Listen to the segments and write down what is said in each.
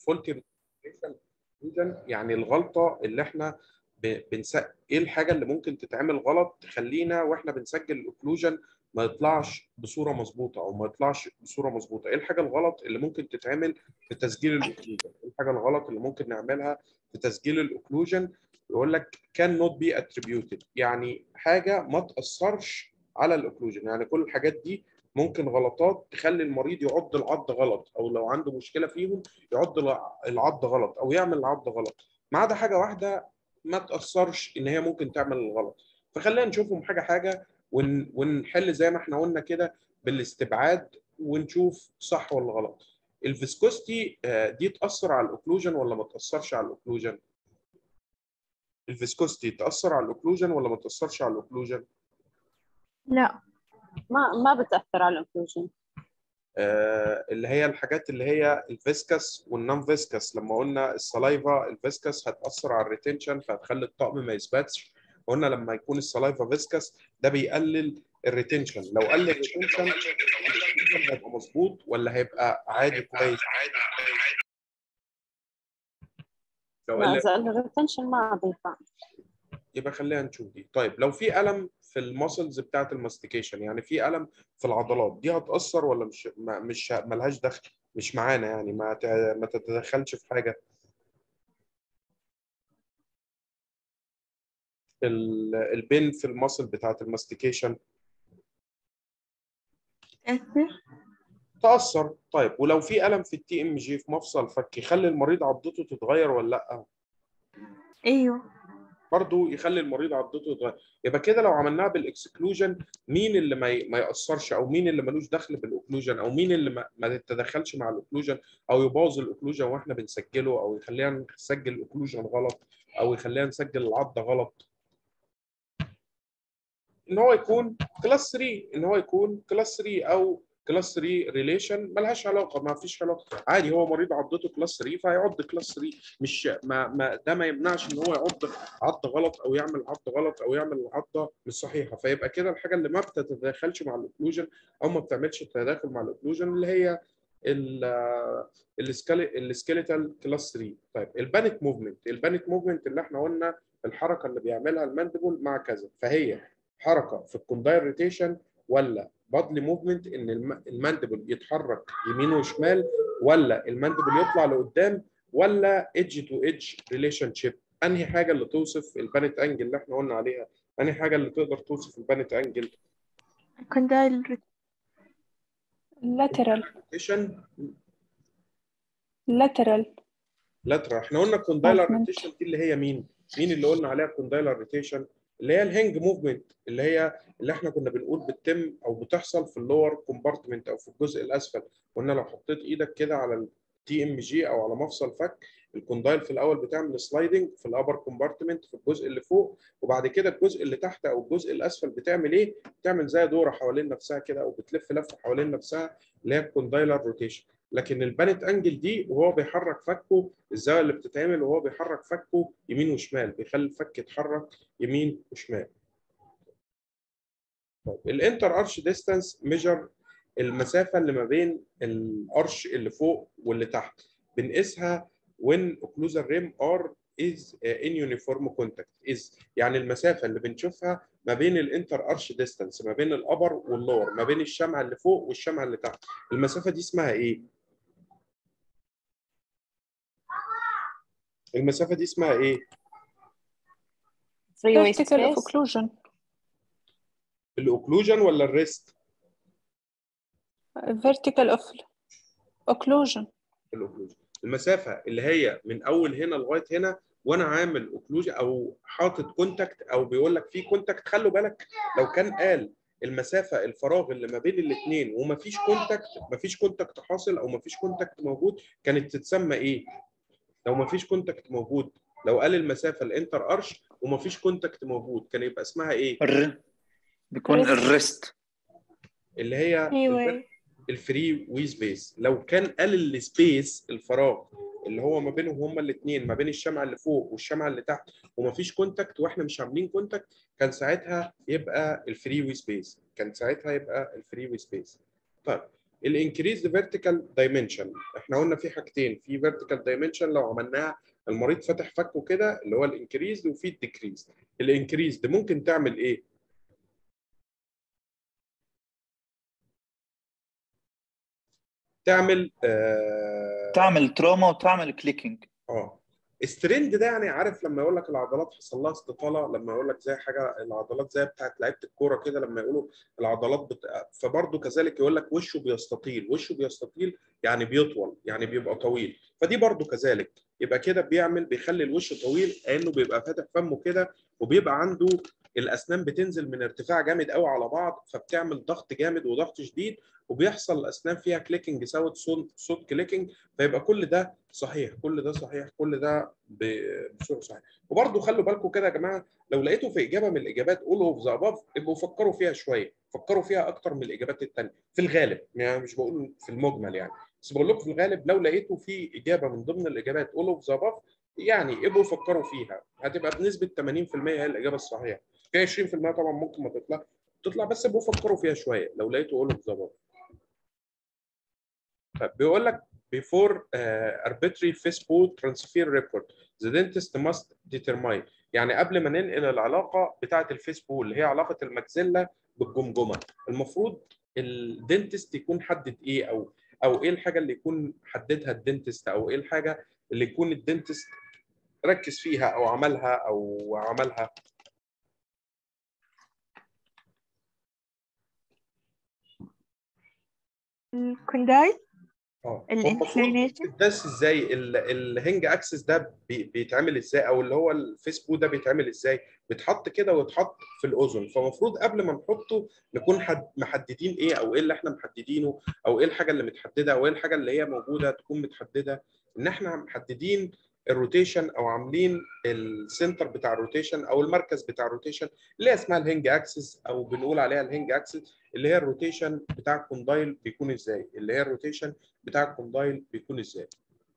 فولتي يعني الغلطه اللي احنا بنس... ايه الحاجه اللي ممكن تتعمل غلط تخلينا واحنا بنسجل الاوكلوجن ما يطلعش بصوره مظبوطه او ما يطلعش بصوره مظبوطه ايه الحاجه الغلط اللي ممكن تتعمل في تسجيل الاوكلوجن ايه الحاجه الغلط اللي ممكن نعملها في تسجيل الاوكلوجن يقول لك كان نوت بي اتريبيوتد يعني حاجه ما تاثرش على الاوكلوجن يعني كل الحاجات دي ممكن غلطات تخلي المريض يعض العض غلط او لو عنده مشكله فيهم يعض العض غلط او يعمل العض غلط ما عدا حاجه واحده ما تاثرش ان هي ممكن تعمل الغلط فخلينا نشوفهم حاجه حاجه ون... ونحل زي ما احنا قلنا كده بالاستبعاد ونشوف صح ولا غلط الفيسكوستي دي تاثر على الاوكلوجن ولا ما تاثرش على الاوكلوجن الفيسكوستي تاثر على الاوكلوجن ولا ما تاثرش على الاوكلوجن لا ما ما بتاثر على الاوكلوجن آه اللي هي الحاجات اللي هي الفيسكس والنون فيسكس لما قلنا السلايفا الفيسكس هتاثر على الريتنشن فهتخلي الطقم ما يثبتش قلنا لما يكون السلايفا فيسكس ده بيقلل الريتنشن لو قل الريتنشن هيبقى مظبوط ولا هيبقى عادي كويس لو لا اذا قل الريتنشن ما بينفع يبقى خلينا نشوف دي طيب لو في الم في المسلز بتاعه الماستيكيشن يعني في الم في العضلات دي هتاثر ولا مش ما مش ملهاش دخل مش معانا يعني ما ما تتدخلش في حاجه البين في المصل بتاعه الماستيكيشن تأثر تأثر طيب ولو في ألم في التي ام جي في مفصل فك يخلي المريض عضته تتغير ولا لأ؟ ايوه برضه يخلي المريض عضته تتغير يبقى كده لو عملناها بالاكسكلوجن مين اللي ما ما ياثرش او مين اللي ملوش دخل بالاوكلوجن او مين اللي ما, ما تتدخلش مع الاوكلوجن او يبوظ الاوكلوجن واحنا بنسجله او يخلينا نسجل الاوكلوجن غلط او يخلينا نسجل العضه غلط ان هو يكون كلاس 3 ان هو يكون كلاس 3 او كلاس 3 ريليشن ملهاش علاقه ما فيش علاقه عادي هو مريض عضته كلاس 3 فهيعض كلاس 3 مش ما, ما ده ما يمنعش ان هو يعض عض غلط او يعمل عض غلط او يعمل عضه مش صحيحه فيبقى كده الحاجه اللي ما بتتداخلش مع الاوكلوجن او ما بتعملش تداخل مع الاوكلوجن اللي هي السكيليتال كلاس 3 طيب البانيك موفمنت البانيك موفمنت اللي احنا قلنا الحركه اللي بيعملها الماندبل مع كذا فهي حركه في الكوندايل روتيشن ولا بادلي موفمنت ان الماندبل يتحرك يمين وشمال ولا الماندبل يطلع لقدام ولا ايدج تو ايدج ريليشن شيب انهي حاجه اللي توصف البانت انجل اللي احنا قلنا عليها انهي حاجه اللي تقدر توصف البانت انجل كوندايل lateral روتيشن lateral lateral احنا قلنا كوندايلر Movement. روتيشن دي اللي هي مين مين اللي قلنا عليها كوندايلر روتيشن اللي هي الهنج موفمنت اللي هي اللي احنا كنا بنقول بتتم او بتحصل في اللور كومبارتمنت او في الجزء الاسفل قلنا لو حطيت ايدك كده على التي ام جي او على مفصل فك الكوندايل في الاول بتعمل سلايدنج في الابر كومبارتمنت في الجزء اللي فوق وبعد كده الجزء اللي تحت او الجزء الاسفل بتعمل ايه؟ بتعمل زي دوره حوالين نفسها كده او بتلف لفه حوالين نفسها اللي هي الكوندايلر روتيشن لكن البانت انجل دي وهو بيحرك فكه الزاويه اللي بتتعمل وهو بيحرك فكه يمين وشمال بيخلي الفك يتحرك يمين وشمال طيب الانتر ارش ديستانس ميجر المسافه اللي ما بين الارش اللي فوق واللي تحت بنقيسها when occlusal rim are is in uniform contact is يعني المسافه اللي بنشوفها ما بين الانتر ارش ديستانس ما بين الابر واللور ما بين الشمعه اللي فوق والشمعه اللي تحت المسافه دي اسمها ايه المسافه دي اسمها ايه فري ويست vertical of سبيس occlusion الاوكلوجن ولا الريست vertical of occlusion الاوكلوجن المسافه اللي هي من اول هنا لغايه هنا وانا عامل اوكلوجن او حاطط كونتاكت او بيقول لك في كونتاكت خلوا بالك لو كان قال المسافه الفراغ اللي ما بين الاثنين ومفيش كونتاكت مفيش كونتاكت حاصل او مفيش كونتاكت موجود كانت تتسمى ايه؟ لو مفيش كونتاكت موجود لو قال المسافه الانتر ارش ومفيش كونتاكت موجود كان يبقى اسمها ايه؟ الر... بيكون Wrist. الريست اللي هي ايوه الفري وي سبيس لو كان قال السبيس الفراغ اللي هو ما بينهم هما الاثنين ما بين الشمعه اللي فوق والشمعه اللي تحت ومفيش كونتاكت واحنا مش عاملين كونتاكت كان ساعتها يبقى الفري وي سبيس كان ساعتها يبقى الفري وي سبيس طيب الانكريز فيرتيكال دايمنشن احنا قلنا في حاجتين في فيرتيكال دايمنشن لو عملناها المريض فاتح فكه كده اللي هو الانكريز وفي الديكريز الانكريز ده ممكن تعمل ايه تعمل آه تعمل تروما وتعمل كليكينج اه الستريند ده يعني عارف لما يقول لك العضلات حصل لها استطاله لما يقول لك زي حاجه العضلات زي بتاعت لعيبه الكوره كده لما يقولوا العضلات بت... فبرضه كذلك يقول لك وشه بيستطيل وشه بيستطيل يعني بيطول يعني بيبقى طويل فدي برضه كذلك يبقى كده بيعمل بيخلي الوش طويل كانه بيبقى فاتح فمه كده وبيبقى عنده الاسنان بتنزل من ارتفاع جامد قوي على بعض فبتعمل ضغط جامد وضغط شديد وبيحصل الاسنان فيها كليكنج ساوند صوت صوت كليكنج فيبقى كل ده صحيح كل ده صحيح كل ده بصوره صحيح وبرده خلوا بالكم كده يا جماعه لو لقيتوا في اجابه من الاجابات اول اوف ذا اباف ابقوا فكروا فيها شويه فكروا فيها اكتر من الاجابات الثانيه في الغالب يعني مش بقول في المجمل يعني بس بقول لكم في الغالب لو لقيتوا في اجابه من ضمن الاجابات اول اوف ذا اباف يعني ابقوا فكروا فيها هتبقى بنسبه 80% هي الاجابه الصحيحه في 20% طبعا ممكن ما تطلع تطلع بس ابقوا فكروا فيها شويه لو لقيتوا اول اوف ذا اباف طيب بيقول لك before uh, arbitrary fistful transfer record the dentist must determine يعني قبل ما ننقل العلاقه بتاعه الفيسبول اللي هي علاقه المجزله بالجمجمه المفروض الدنتست يكون حدد ايه او او ايه الحاجه اللي يكون حددها الدنتست او ايه الحاجه اللي يكون الدنتست ركز فيها او عملها او عملها الكونداي اه الانكلينيشن الدرس ازاي ال- الهنج اكسس ده بي- بيتعمل ازاي او اللي هو الفيسبوك ده بيتعمل ازاي بيتحط كده ويتحط في الاذن فمفروض قبل ما نحطه نكون حد محددين ايه او ايه اللي احنا محددينه او ايه الحاجه اللي متحدده او ايه الحاجه اللي هي موجوده تكون متحدده ان احنا محددين الروتيشن او عاملين السنتر بتاع الروتيشن او المركز بتاع الروتيشن اللي هي اسمها الهنج اكسس او بنقول عليها الهنج اكسس اللي هي الروتيشن بتاع الكوندايل بيكون ازاي اللي هي الروتيشن بتاع الكوندايل بيكون ازاي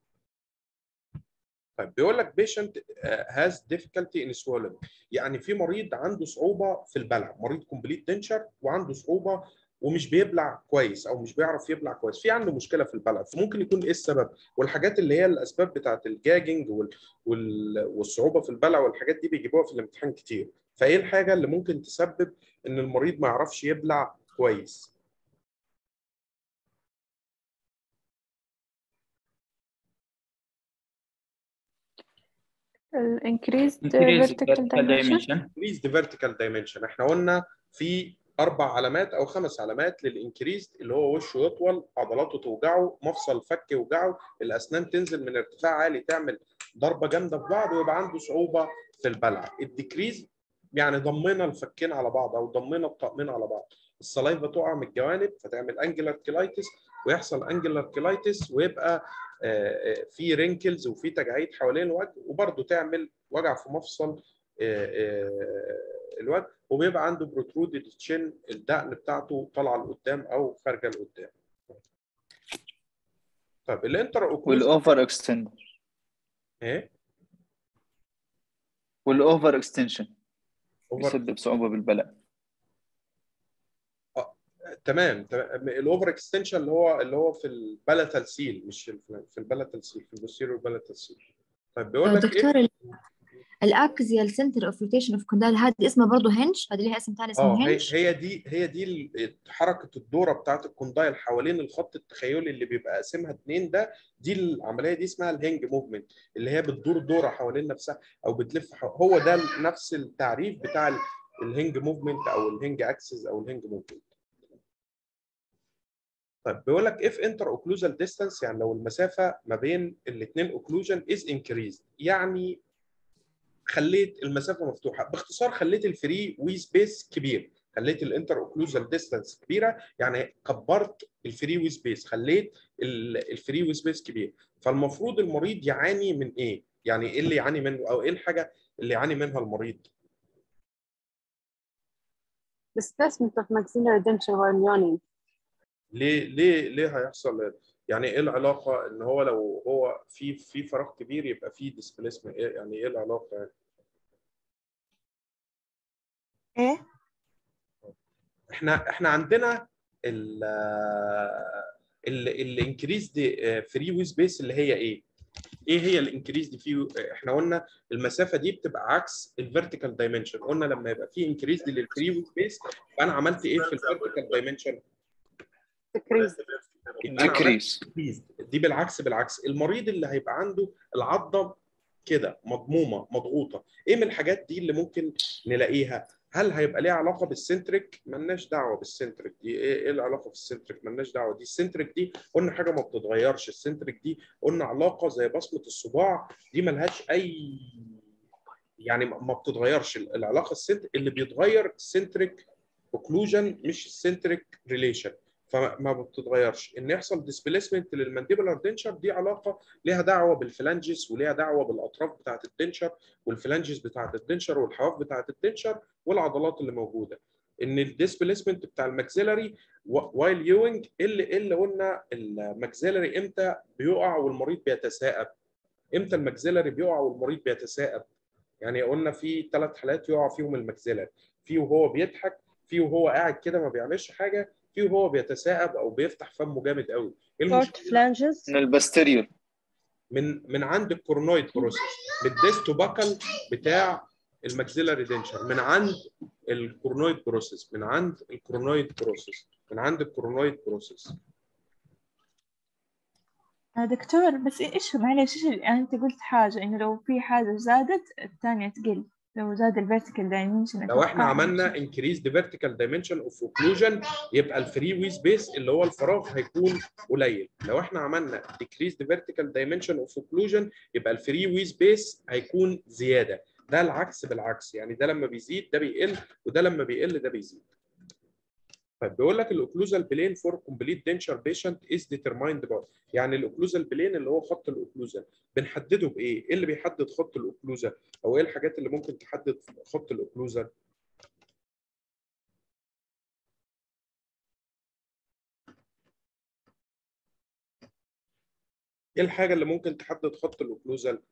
طيب بيقول لك patient has difficulty in swallowing يعني في مريض عنده صعوبه في البلع مريض كومبليت دنشر وعنده صعوبه ومش بيبلع كويس او مش بيعرف يبلع كويس في عنده مشكله في البلع فممكن يكون ايه السبب والحاجات اللي هي الاسباب بتاعت الجاجنج وال... وال... والصعوبه في البلع والحاجات دي بيجيبوها في الامتحان كتير فايه الحاجه اللي ممكن تسبب ان المريض ما يعرفش يبلع كويس الانكريزد increase vertical vertical dimension dimension increase the vertical dimension احنا قلنا في اربع علامات او خمس علامات للانكريز اللي هو وشه يطول عضلاته توجعه مفصل الفك يوجعه الاسنان تنزل من ارتفاع عالي تعمل ضربه جامده في بعض ويبقى عنده صعوبه في البلع الديكريز يعني ضمينا الفكين على بعض او ضمينا الطقمين على بعض السلايفا تقع من الجوانب فتعمل انجلر كيلايتس ويحصل انجلر كيلايتس ويبقى آه، آه، في رينكلز وفي تجاعيد حوالين الوجه وبرده تعمل وجع في مفصل آه، آه، الوجه وبيبقى عنده بروترودد تشين الدقن بتاعته طالعه لقدام او خارجه لقدام. طيب الانتر اوكلوز والاوفر اكستند ايه؟ والاوفر اكستنشن اوفر يسبب صعوبه بالبلع تمام تمام الاوفر اكستنشن اللي هو اللي هو في البلاتال سيل مش في في البلاتال سيل في البوستيريور بلاتال سيل طيب بيقول لك دكتور ايه؟ الاكزيال سنتر اوف روتيشن اوف كوندايل هذه اسمها برضه هنج هذه لها اسم ثاني اسمه اه هي هنج هي دي هي دي ال- حركه الدوره بتاعت الكوندايل حوالين الخط التخيلي اللي بيبقى قاسمها اتنين ده دي العمليه دي اسمها الهنج موفمنت اللي هي بتدور دوره حوالين نفسها او بتلف حو... هو ده نفس التعريف بتاع ال- الهنج موفمنت او الهنج اكسس او الهنج موفمنت طيب بيقول لك if inter occlusal distance يعني لو المسافه ما بين الاثنين occlusion is increased يعني خليت المسافه مفتوحه باختصار خليت الفري وي سبيس كبير خليت الانتر اوكلوزال ديستانس كبيره يعني كبرت الفري وي سبيس خليت ال- الفري وي سبيس كبير فالمفروض المريض يعاني من ايه يعني ايه اللي يعاني منه او ايه الحاجه اللي يعاني منها المريض displacement of maxillary denture while yawning ليه ليه ليه هيحصل يعني ايه العلاقه ان هو لو هو في في فراغ كبير يبقى في ديسبليسمنت إيه يعني ايه العلاقه يعني ايه احنا احنا عندنا ال الانكريز دي فري ويز بيس اللي هي ايه؟ ايه هي الانكريز دي في احنا قلنا المسافه دي بتبقى عكس الفيرتيكال دايمنشن قلنا لما يبقى في انكريز دي للفري ويز بيس فانا عملت ايه في الفيرتيكال دايمنشن؟ تكريز ديكريس دي بالعكس بالعكس المريض اللي هيبقى عنده العضه كده مضمومه مضغوطه ايه من الحاجات دي اللي ممكن نلاقيها هل هيبقى ليها علاقه بالسنتريك ملناش دعوه بالسنتريك دي ايه ايه العلاقه بالسنتريك ملناش دعوه دي السنتريك دي قلنا حاجه ما بتتغيرش السنتريك دي قلنا علاقه زي بصمه الصباع دي ملهاش اي يعني ما ما بتتغيرش العلاقه السنت اللي بيتغير السنتريك اوكلوجن مش السنتريك ريليشن فما بتتغيرش ان يحصل ديسبيسمنت للمانديبولار دنشر دي علاقه ليها دعوه بالفلانجز وليها دعوه بالاطراف بتاعه الدنشر والفلانجز بتاعه الدنشر والحواف بتاعه الدنشر والعضلات اللي موجوده ان الديسبيسمنت بتاع الماكسيلاري وايل يوينج اللي اللي قلنا الماكسيلاري امتى بيقع والمريض بيتساءب امتى الماكسيلاري بيقع والمريض بيتساءب يعني قلنا في ثلاث حالات يقع فيهم الماكسيلاري في وهو بيضحك في وهو قاعد كده ما بيعملش حاجه في وهو بيتساءب او بيفتح فمه جامد قوي ايه شورت المشكله فلانجز من الباستيريور من من عند الكورنويد بروسيس من الديستوباكال بتاع الماكسيلاري دنشر من عند الكورنويد بروسيس من عند الكورنويد بروسيس من عند الكورنويد بروسيس آه، دكتور بس ايش معلش ايش يعني انت قلت حاجة انه لو في حاجة زادت الثانية تقل لو زاد الفيرتيكال دايمنشن لو احنا عملنا انكريز ذا فيرتيكال دايمنشن اوف اوكلوجن يبقى الفري وي سبيس اللي هو الفراغ هيكون قليل لو احنا عملنا ديكريز ذا فيرتيكال دايمنشن اوف اوكلوجن يبقى الفري وي سبيس هيكون زياده ده العكس بالعكس يعني ده لما بيزيد ده بيقل وده لما بيقل ده بيزيد طيب بيقول لك الاوكلوزال بلين فور كومبليت دنشر بيشنت از ديترمايند باي يعني الاوكلوزال بلين اللي هو خط الاوكلوزال بنحدده بايه؟ ايه اللي بيحدد خط الاوكلوزال؟ او ايه الحاجات اللي ممكن تحدد خط الاوكلوزال؟ ايه الحاجه اللي ممكن تحدد خط الاوكلوزال؟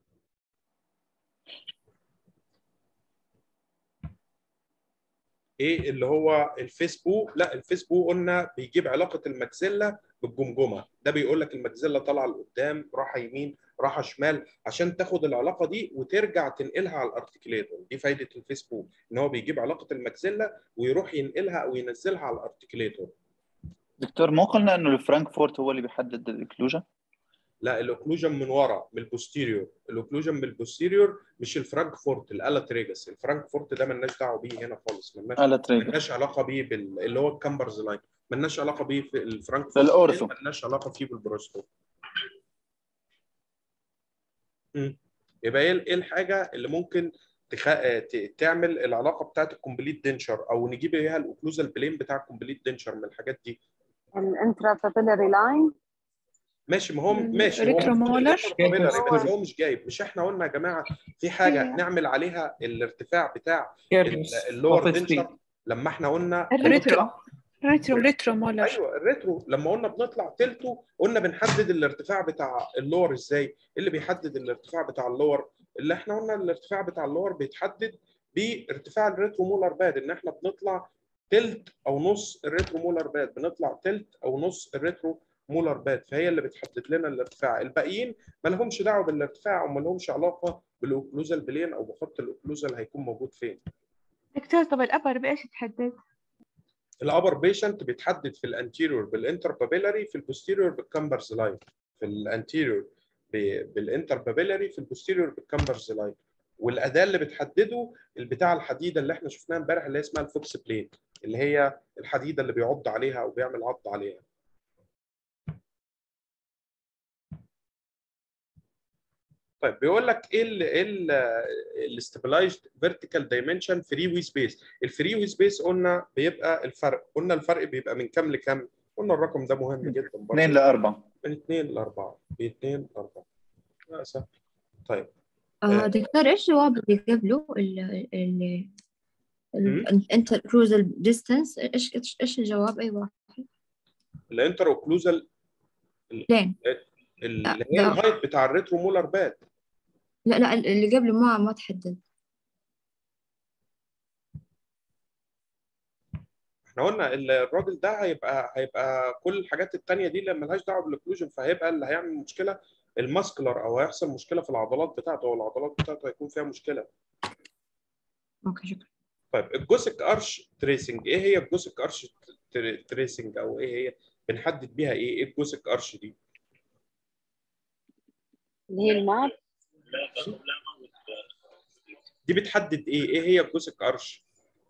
ايه اللي هو الفيسبوك لا الفيسبوك قلنا بيجيب علاقه الماكسيلا بالجمجمه ده بيقول لك الماكسيلا طالعه لقدام راحه يمين راحه شمال عشان تاخد العلاقه دي وترجع تنقلها على الارتكليتور دي فايده الفيسبوك ان هو بيجيب علاقه الماكسيلا ويروح ينقلها او ينزلها على الارتكليتور دكتور مو قلنا انه الفرانكفورت هو اللي بيحدد الاكلوجن لا الاوكلوجن من ورا من البوستيريور الاوكلوجن من البوستيريور مش الفرانكفورت الالاتريجس الفرانكفورت ده ملناش دعوه بيه هنا خالص ملناش على تريجر ملناش علاقه بيه بال... اللي هو الكامبرز لاين ملناش علاقه بيه في الفرانكفورت في الأورثو. ملناش علاقه فيه بالبروستو مم. يبقى ايه ايه الحاجه اللي ممكن تخ... ت- تعمل العلاقه بتاعت الكومبليت دنشر او نجيب بيها الاوكلوزال بلين بتاع الكومبليت دنشر من الحاجات دي الانترا بابيلاري لاين ماشي ما هو ماشي هو ريترومولر. ريترومولر، بس هو مش جايب مش احنا قلنا يا جماعه في حاجه نعمل عليها الارتفاع بتاع ال- اللور دنشر لما احنا قلنا الريترو ريترو ريترو مولر ايوه الريترو لما قلنا بنطلع تلته قلنا بنحدد الارتفاع بتاع اللور ازاي؟ إيه اللي بيحدد الارتفاع بتاع اللور؟ اللي احنا قلنا الارتفاع بتاع اللور بيتحدد بارتفاع الريترو مولر باد ان احنا بنطلع تلت او نص الريترو مولر باد بنطلع تلت او نص الريترو مولر باد فهي اللي بتحدد لنا الارتفاع الباقيين ما لهمش دعوه بالارتفاع وما لهمش علاقه بالاوكلوزال بلين او بخط الاوكلوزال هيكون موجود فين دكتور طب الأبر بإيش تحدد؟ الابر بيشنت بيتحدد في الانتيريور بالانتربابيلاري في البوستيريور بالكامبرز لاين في الانتيريور بالانتربابيلاري في البوستيريور بالكامبرز لاين والاداه اللي بتحدده البتاع الحديده اللي احنا شفناها امبارح اللي هي اسمها الفوكس بلين اللي هي الحديده اللي بيعض عليها او بيعمل عض عليها طيب بيقول لك ايه ال ايه الاستابلايزد فيرتيكال دايمنشن فري وي سبيس الفري وي سبيس قلنا بيبقى الفرق قلنا الفرق بيبقى من كام لكام قلنا الرقم ده مهم جدا برضه 2 ل 4 من 2 ل 4 ب 2 ل 4 لا سهل طيب آه دكتور ايش الجواب اللي قبله ال ال مم. الانتركروزال ديستانس ايش ايش ايش الجواب ايوه الانتر اوكلوزال لين اللي هي لا. الهايت بتاع الريترو مولر باد لا لا اللي قبله ما ما تحدد احنا قلنا ال- الراجل ده هيبقى هيبقى كل الحاجات التانية دي اللي ملهاش دعوه بالاوكلوجن فهيبقى اللي هيعمل مشكله الماسكولار او هيحصل مشكله في العضلات بتاعته او العضلات بتاعته هيكون فيها مشكله اوكي شكرا طيب الجوسك ارش تريسنج ايه هي الجوسك ارش تر- تريسنج او ايه هي بنحدد بيها ايه ايه الجوسك ارش دي اللي هي الماب دي بتحدد ايه ايه هي الجوسك ارش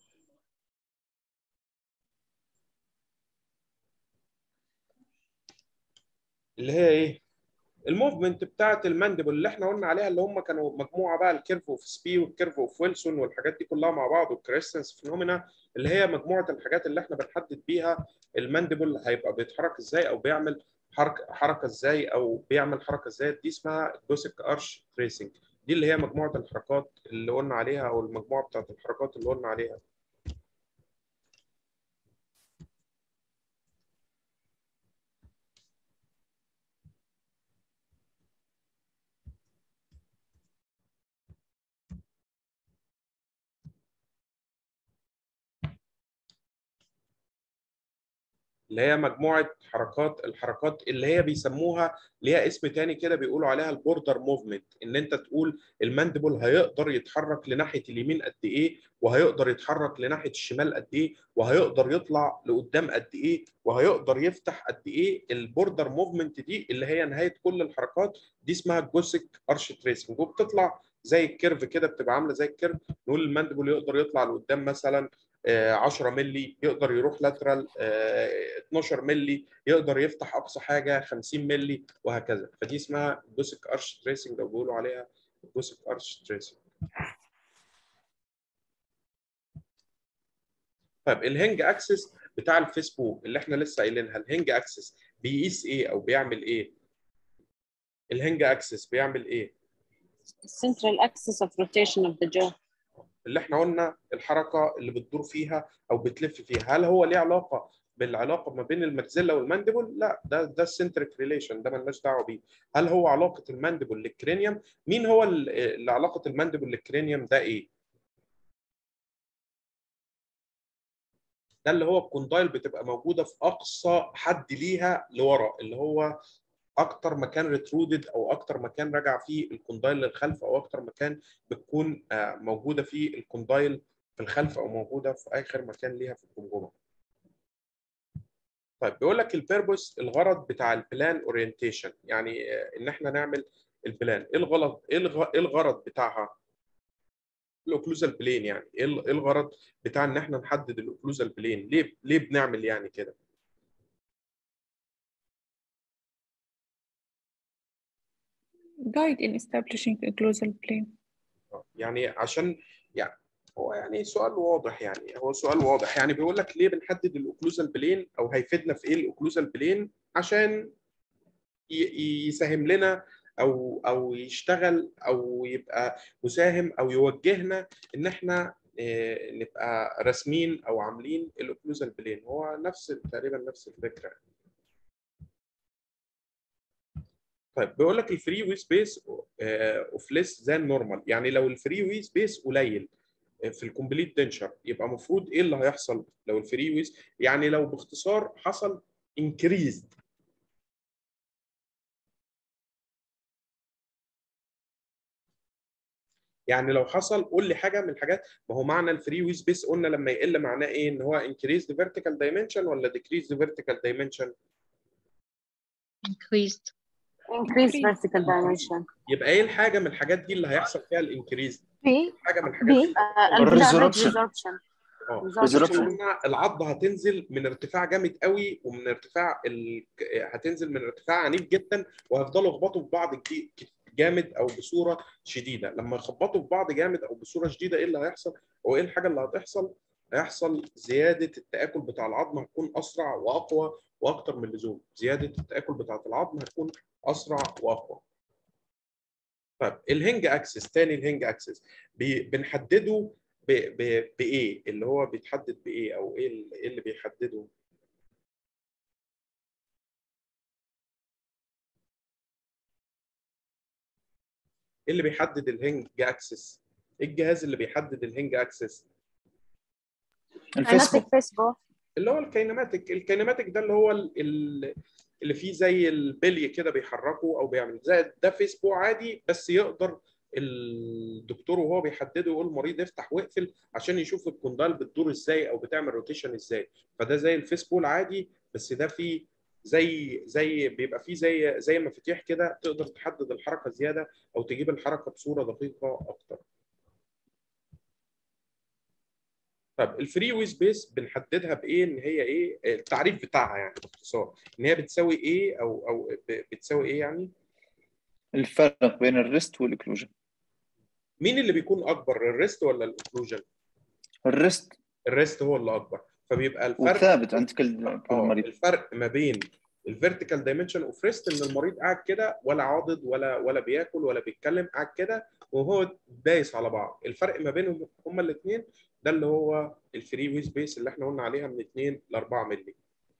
اللي هي ايه الموفمنت بتاعت الماندبل اللي احنا قلنا عليها اللي هم كانوا مجموعه بقى الكيرف اوف سبي والكيرف اوف ويلسون والحاجات دي كلها مع بعض والكريستنس فينومينا اللي هي مجموعه الحاجات اللي احنا بنحدد بيها الماندبل هيبقى بيتحرك ازاي او بيعمل حركه حركه ازاي او بيعمل حركه ازاي دي اسمها جوسك ارش تريسنج دي اللي هي مجموعه الحركات اللي قلنا عليها او المجموعه بتاعت الحركات اللي قلنا عليها اللي هي مجموعه حركات الحركات اللي هي بيسموها ليها اسم تاني كده بيقولوا عليها البوردر موفمنت ان انت تقول الماندبل هيقدر يتحرك لناحيه اليمين قد ايه وهيقدر يتحرك لناحيه الشمال قد ايه وهيقدر يطلع لقدام قد ايه وهيقدر يفتح قد ايه البوردر موفمنت دي اللي هي نهايه كل الحركات دي اسمها الجوسك ارش تريسنج وبتطلع زي الكيرف كده بتبقى عامله زي الكيرف نقول الماندبل يقدر يطلع لقدام مثلا آه، 10 مللي يقدر يروح لاترال 12 مللي يقدر يفتح اقصى حاجه 50 مللي وهكذا فدي اسمها جوسك ارش تريسنج او بيقولوا عليها جوسك ارش تريسنج طيب الهنج اكسس بتاع الفيسبوك اللي احنا لسه قايلينها الهنج اكسس بيقيس ايه او بيعمل ايه الهنج اكسس بيعمل ايه central axis of rotation of the jaw اللي احنا قلنا الحركه اللي بتدور فيها او بتلف فيها هل هو ليه علاقه بالعلاقه ما بين الماكسيلا والمانديبل لا ده ده السنتريك ريليشن ده مالناش دعوه بيه هل هو علاقه المانديبل للكرينيوم مين هو ال- اللي علاقه المانديبل للكرينيوم ده ايه ده اللي هو الكوندايل بتبقى موجوده في اقصى حد ليها لورا اللي هو اكتر مكان ريترودد او اكتر مكان راجع فيه الكوندايل للخلف او اكتر مكان بتكون آه، موجوده فيه الكوندايل في الخلف او موجوده في اخر مكان ليها في الجمجمه طيب بيقول لك البيربوس الغرض بتاع البلان اورينتيشن يعني آه، ان احنا نعمل البلان ايه الغلط ايه الغ- إيه الغرض بتاعها الاوكلوزال بلين يعني ايه ال- إيه الغرض بتاع ان احنا نحدد الاوكلوزال بلين ليه ليه بنعمل يعني كده guide in establishing a causal plane يعني عشان يعني هو يعني سؤال واضح يعني هو سؤال واضح يعني بيقول لك ليه بنحدد الاوكلوزال بلين او هيفيدنا في ايه الاوكلوزال بلين عشان ي- يساهم لنا او او يشتغل او يبقى مساهم او يوجهنا ان احنا آه، نبقى راسمين او عاملين الاوكلوزال بلين هو نفس تقريبا نفس الفكره طيب بيقول لك الفري وي سبيس اوف ليس ذان نورمال يعني لو الفري وي سبيس قليل في الكومبليت دنشر يبقى المفروض ايه اللي هيحصل لو الفري ويز يعني لو باختصار حصل انكريزد يعني لو حصل قول لي حاجه من الحاجات ما هو معنى الفري وي سبيس قلنا لما يقل معناه ايه ان هو انكريزد فيرتيكال دايمنشن ولا ديكريزد فيرتيكال دايمنشن increased increase vertical dimension يبقى ايه الحاجه من الحاجات دي اللي هيحصل فيها الانكريز في حاجه من الحاجات دي uh, Resorption. resorption اه Resorption. قلنا العضه هتنزل من ارتفاع جامد قوي ومن ارتفاع ال... هتنزل من ارتفاع عنيف جدا وهيفضلوا يخبطوا في بعض كتير- جامد او بصوره شديده لما يخبطوا في بعض جامد او بصوره شديده ايه اللي هيحصل هو ايه الحاجه اللي هتحصل هيحصل زياده التاكل بتاع العظم هتكون اسرع واقوى واكتر من اللزوم زياده التاكل بتاعه العظم هتكون اسرع واقوى طيب الهنج اكسس تاني الهنج اكسس بنحدده ب... ب... بايه اللي هو بيتحدد بايه او ايه ال- إيه اللي بيحدده ايه اللي بيحدد الهنج اكسس ايه الجهاز اللي بيحدد الهنج اكسس الفيسبوك kinetic Facebook اللي هو الكينماتيك الكينماتيك ده اللي هو ال- ال- اللي فيه زي البلي كده بيحركه او بيعمل زي ده فيسبوك عادي بس يقدر الدكتور وهو بيحدده يقول المريض افتح واقفل عشان يشوف الكوندال بتدور ازاي او بتعمل روتيشن ازاي فده زي الفيسبول عادي بس ده فيه زي زي بيبقى فيه زي زي مفاتيح كده تقدر تحدد الحركه زياده او تجيب الحركه بصوره دقيقه اكتر طب الفري وي سبيس بنحددها بايه ان هي ايه التعريف بتاعها يعني باختصار ان هي بتساوي ايه او او ب- بتساوي ايه يعني الفرق بين الريست والاكلوجن مين اللي بيكون اكبر الريست ولا الاوكلوجن الريست الريست هو اللي اكبر فبيبقى الفرق وثابت عند كل كل اه مريض الفرق ما بين الفيرتيكال دايمنشن اوف ريست ان المريض قاعد كده ولا عاضد ولا ولا بياكل ولا بيتكلم قاعد كده وهو دايس على بعض الفرق ما بينهم هما الاثنين ده اللي هو الفري وي سبيس اللي احنا قلنا عليها من 2 ل 4 مللي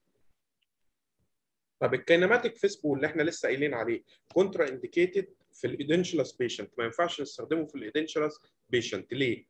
طب الكينماتيك فيسبو اللي احنا لسه قايلين عليه كونترا انديكيتد في الايدنشلاس بيشنت ما ينفعش نستخدمه في الايدنشلاس بيشنت ليه؟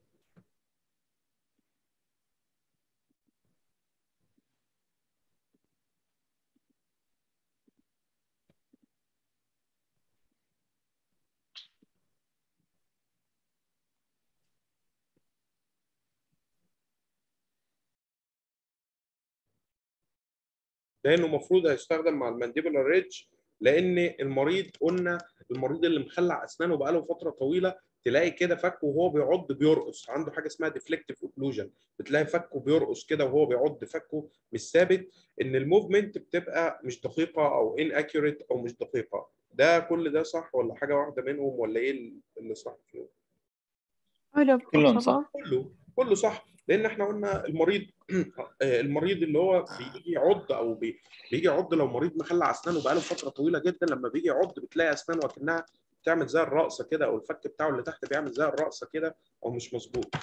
لانه المفروض هيستخدم مع المانديبولار ريدج لان المريض قلنا المريض اللي مخلع اسنانه بقاله فتره طويله تلاقي كده فكه وهو بيعض بيرقص عنده حاجه اسمها ديفليكتيف اوكلوجن بتلاقي فكه بيرقص كده وهو بيعض فكه مش ثابت ان الموفمنت بتبقى مش دقيقه او ان اكيوريت او مش دقيقه ده كل ده صح ولا حاجه واحده منهم ولا ايه اللي صح فيهم حلو كلهم صح. كله كله صح لان احنا قلنا المريض المريض اللي هو بيجي يعض او بي بيجي يعض لو مريض مخلع اسنانه بقاله فتره طويله جدا لما بيجي يعض بتلاقي اسنانه اكنها بتعمل زي الرقصه كده او الفك بتاعه اللي تحت بيعمل زي الرقصه كده او مش مظبوط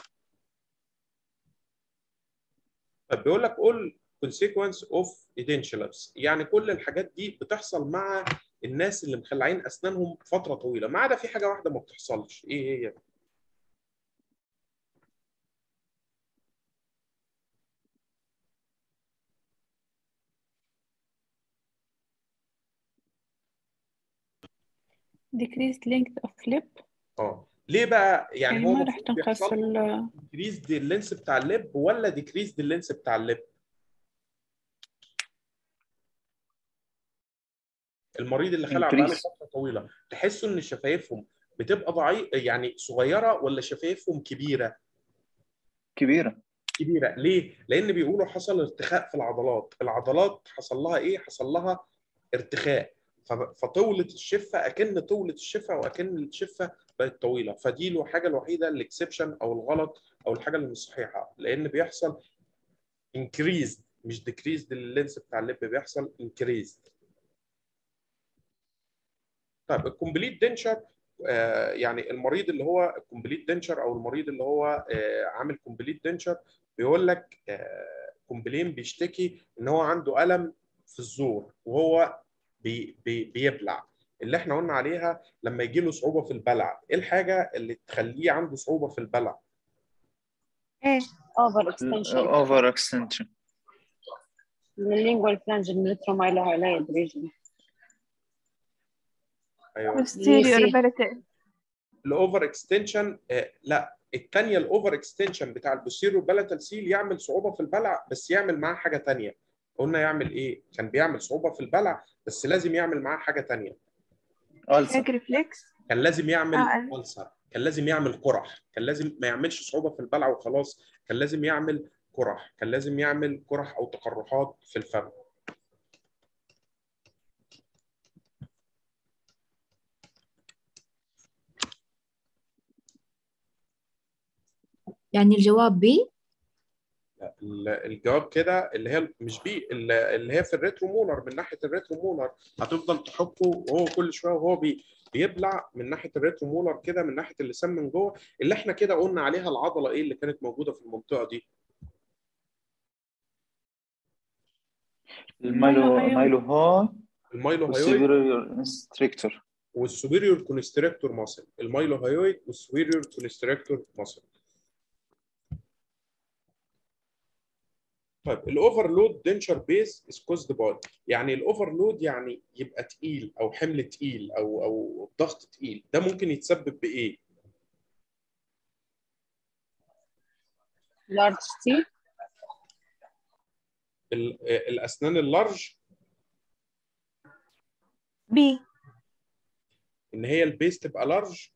طب بيقول لك قول consequence of edentulous يعني كل الحاجات دي بتحصل مع الناس اللي مخلعين اسنانهم فتره طويله ما عدا في حاجه واحده ما بتحصلش ايه هي decreased length of lip اه ليه بقى يعني يعني هو ما راح المفروض تنقص بيحصل ال ديكريز اللينس بتاع اللب ولا ديكريز اللينس بتاع اللب المريض اللي خلع بقاله Increase. فتره طويله تحسوا ان شفايفهم بتبقى ضعيف يعني صغيره ولا شفايفهم كبيره كبيره كبيره ليه لان بيقولوا حصل ارتخاء في العضلات العضلات حصل لها ايه حصل لها ارتخاء ف- فطولت الشفه اكن طولت الشفه واكن الشفه بقت طويله فدي له حاجه الوحيده الاكسبشن او الغلط او الحاجه اللي مش صحيحه لان بيحصل انكريز مش ديكريز لللينس بتاع اللب بيحصل انكريز طيب الكومبليت دنشر آه، يعني المريض اللي هو الكومبليت دنشر او المريض اللي هو آه، عامل كومبليت دنشر بيقول لك كومبلين بيشتكي ان هو عنده الم في الزور وهو بي بي بيبلع اللي احنا قلنا عليها لما يجي له صعوبه في البلع ايه الحاجه اللي تخليه عنده صعوبه في البلع ايه اوفر اكستنشن اوفر اكستنشن من اللينجوال فلانج الميترومايلوهايلايد ريجن ايوه posterior يسي. ability الاوفر اكستنشن لا الثانيه الاوفر اكستنشن بتاع البوستيريور بالاتال سيل يعمل صعوبه في البلع بس يعمل معاه حاجه ثانيه قلنا يعمل ايه كان بيعمل صعوبه في البلع بس لازم يعمل معاه حاجه ثانيه ألسر leg reflex كان لازم يعمل آه. ألسر كان لازم يعمل قرح كان لازم ما يعملش صعوبة في البلع وخلاص كان لازم يعمل قرح كان لازم يعمل قرح أو تقرحات في الفم يعني الجواب بي ال- الجواب كده اللي هي مش بي ال- اللي هي في الريترومولر من ناحية الريترومولر هتفضل تحكه وهو كل شوية وهو بي بيبلع من ناحية الريترومولر كده من ناحية اللسان من جوه اللي احنا كده قلنا عليها العضلة ايه اللي كانت موجودة في المنطقة دي المايلو مايلو هو المايلو هايويد والسيفيريور انستريكتور والسوبيريور كونستريكتور ماسل المايلو هايويد والسوبيريور كونستريكتور ماسل طيب الاوفرلود دنشر بيز از كوزد باي يعني الاوفرلود يعني يبقى تقيل او حمل تقيل او او ضغط تقيل ده ممكن يتسبب بايه؟ لارج تي ال- الاسنان اللارج بي ان هي البيز تبقى لارج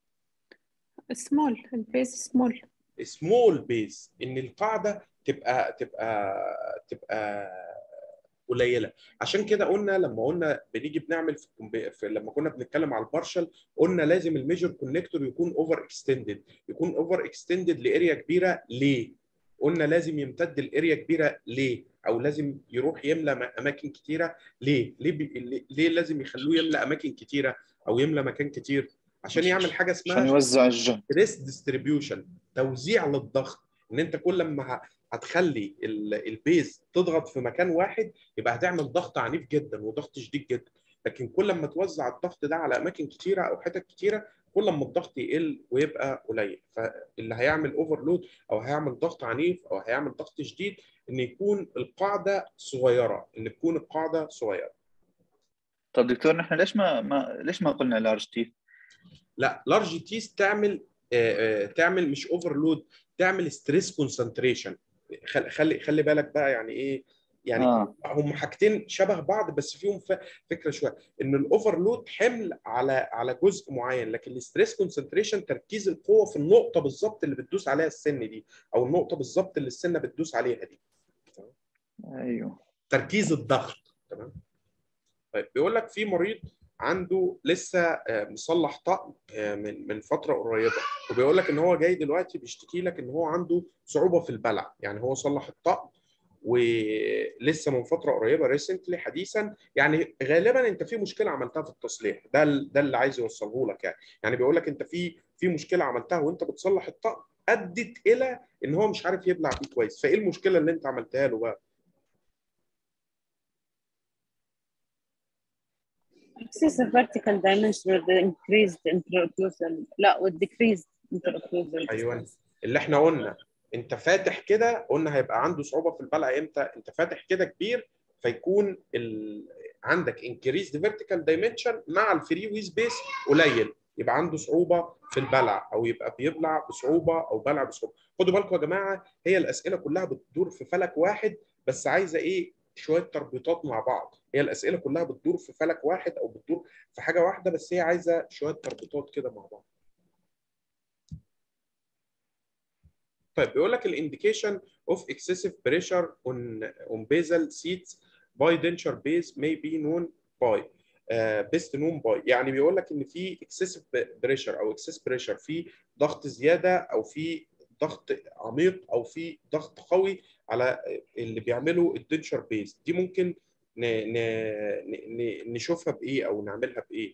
سمول البيز سمول سمول بيز ان القاعده تبقى تبقى تبقى قليله عشان كده قلنا لما قلنا بنيجي بنعمل في, الكمبي- في لما كنا بنتكلم على البارشل قلنا لازم الميجر كونكتور يكون اوفر اكستندد يكون اوفر اكستندد لاريا كبيره ليه قلنا لازم يمتد الاريا كبيره ليه او لازم يروح يملى م- اماكن كتيره ليه ليه, بي... ليه لازم يخلوه يملى اماكن كتيره او يملى مكان كتير عشان يعمل حاجه اسمها عشان يوزع الجهد ستريس ديستريبيوشن توزيع للضغط ان انت كل ما ه- هتخلي ال- البيز تضغط في مكان واحد يبقى هتعمل ضغط عنيف جدا وضغط شديد جدا لكن كل ما توزع الضغط ده على اماكن كتيره او حتت كتيره كل ما الضغط يقل ويبقى قليل فاللي هيعمل اوفرلود او هيعمل ضغط عنيف او هيعمل ضغط شديد ان يكون القاعده صغيره ان تكون القاعده صغيره طب دكتور نحن ليش ما, ما ليش ما قلنا لارج تي؟ لا لارج تيس تعمل آه، آه، تعمل مش اوفرلود تعمل ستريس كونسنتريشن خلي خلي بالك بقى يعني ايه يعني آه. هم حاجتين شبه بعض بس فيهم ف- فكره شويه ان الاوفرلود حمل على على جزء معين لكن الستريس كونسنتريشن تركيز القوه في النقطه بالظبط اللي بتدوس عليها السن دي او النقطه بالظبط اللي السنه بتدوس عليها دي ايوه تركيز الضغط تمام طيب بيقول لك في مريض عنده لسه آه، مصلح طقم آه، من من فتره قريبه وبيقول لك ان هو جاي دلوقتي بيشتكي لك ان هو عنده صعوبه في البلع يعني هو صلح الطقم ولسه من فتره قريبه ريسنتلي حديثا يعني غالبا انت في مشكله عملتها في التصليح ده ال- ده اللي عايز يوصله لك يعني يعني بيقول لك انت في في مشكله عملتها وانت بتصلح الطقم ادت الى ان هو مش عارف يبلع بيه كويس فايه المشكله اللي انت عملتها له بقى excessive vertical dimension with the increased introcclusal لا with decreased introcclusal ايوه اللي احنا قلنا انت فاتح كده قلنا هيبقى عنده صعوبه في البلع امتى انت فاتح كده كبير فيكون ال... عندك انكريزد فيرتيكال دايمنشن مع الفري وي سبيس قليل يبقى عنده صعوبه في البلع او يبقى بيبلع بصعوبه او بلع بصعوبه خدوا بالكم يا جماعه هي الاسئله كلها بتدور في فلك واحد بس عايزه ايه شويه تربيطات مع بعض هي الاسئله كلها بتدور في فلك واحد او بتدور في حاجه واحده بس هي عايزه شويه تربيطات كده مع بعض طيب بيقول لك الانديكيشن اوف excessive pressure on on basal seats by denture base may be known by uh, best known by يعني بيقول لك ان في excessive pressure او excess pressure في ضغط زياده او في ضغط عميق او في ضغط قوي على اللي بيعملوا الدنشر بيز دي ممكن ن... ن... ن... نشوفها بايه او نعملها بايه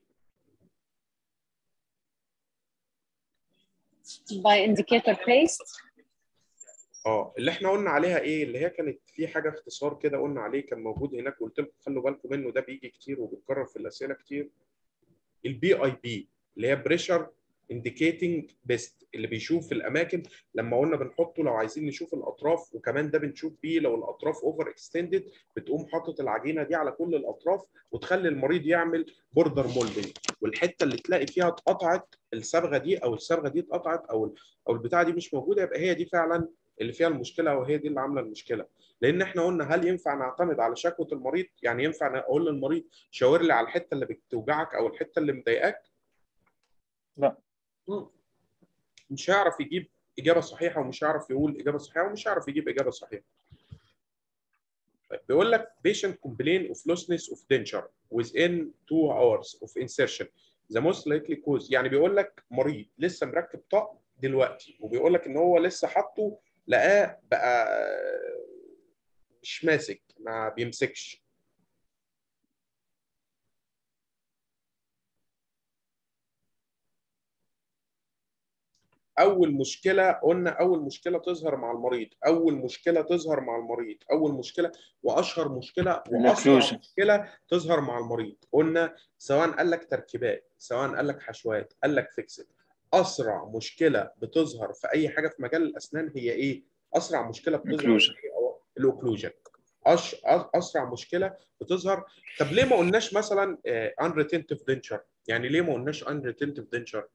by indicator paste اه اللي احنا قلنا عليها ايه اللي هي كانت في حاجه اختصار كده قلنا عليه كان موجود هناك وقلت لكم خلوا بالكم منه ده بيجي كتير وبيتكرر في الاسئله كتير البي اي بي اللي هي بريشر انديكيتنج بيست اللي بيشوف في الاماكن لما قلنا بنحطه لو عايزين نشوف الاطراف وكمان ده بنشوف بيه لو الاطراف اوفر اكستندد بتقوم حاطط العجينه دي على كل الاطراف وتخلي المريض يعمل بوردر مولدنج والحته اللي تلاقي فيها اتقطعت الصبغه دي او الصبغه دي اتقطعت او او البتاعه دي مش موجوده يبقى هي دي فعلا اللي فيها المشكله وهي دي اللي عامله المشكله لان احنا قلنا هل ينفع نعتمد على شكوى المريض يعني ينفع اقول للمريض شاور لي على الحته اللي بتوجعك او الحته اللي مضايقاك لا. مم. مش هيعرف يجيب اجابه صحيحه ومش هيعرف يقول اجابه صحيحه ومش هيعرف يجيب اجابه صحيحه طيب بيقول لك patient complain of looseness of denture within 2 hours of insertion the most likely cause يعني بيقول لك مريض لسه مركب طقم دلوقتي وبيقول لك ان هو لسه حاطه لقاه بقى مش ماسك ما بيمسكش اول مشكله قلنا اول مشكله تظهر مع المريض اول مشكله تظهر مع المريض اول مشكله واشهر مشكله واسرع Occlusion. مشكله تظهر مع المريض قلنا سواء قال لك تركيبات سواء قال لك حشوات قال لك فيكسد اسرع مشكله بتظهر في اي حاجه في مجال الاسنان هي ايه اسرع مشكله بتظهر Occlusion. الاوكلوجن أش... أ- اسرع مشكله بتظهر طب ليه ما قلناش مثلا ان ريتنتيف دنشر يعني ليه ما قلناش ان ريتنتيف دنشر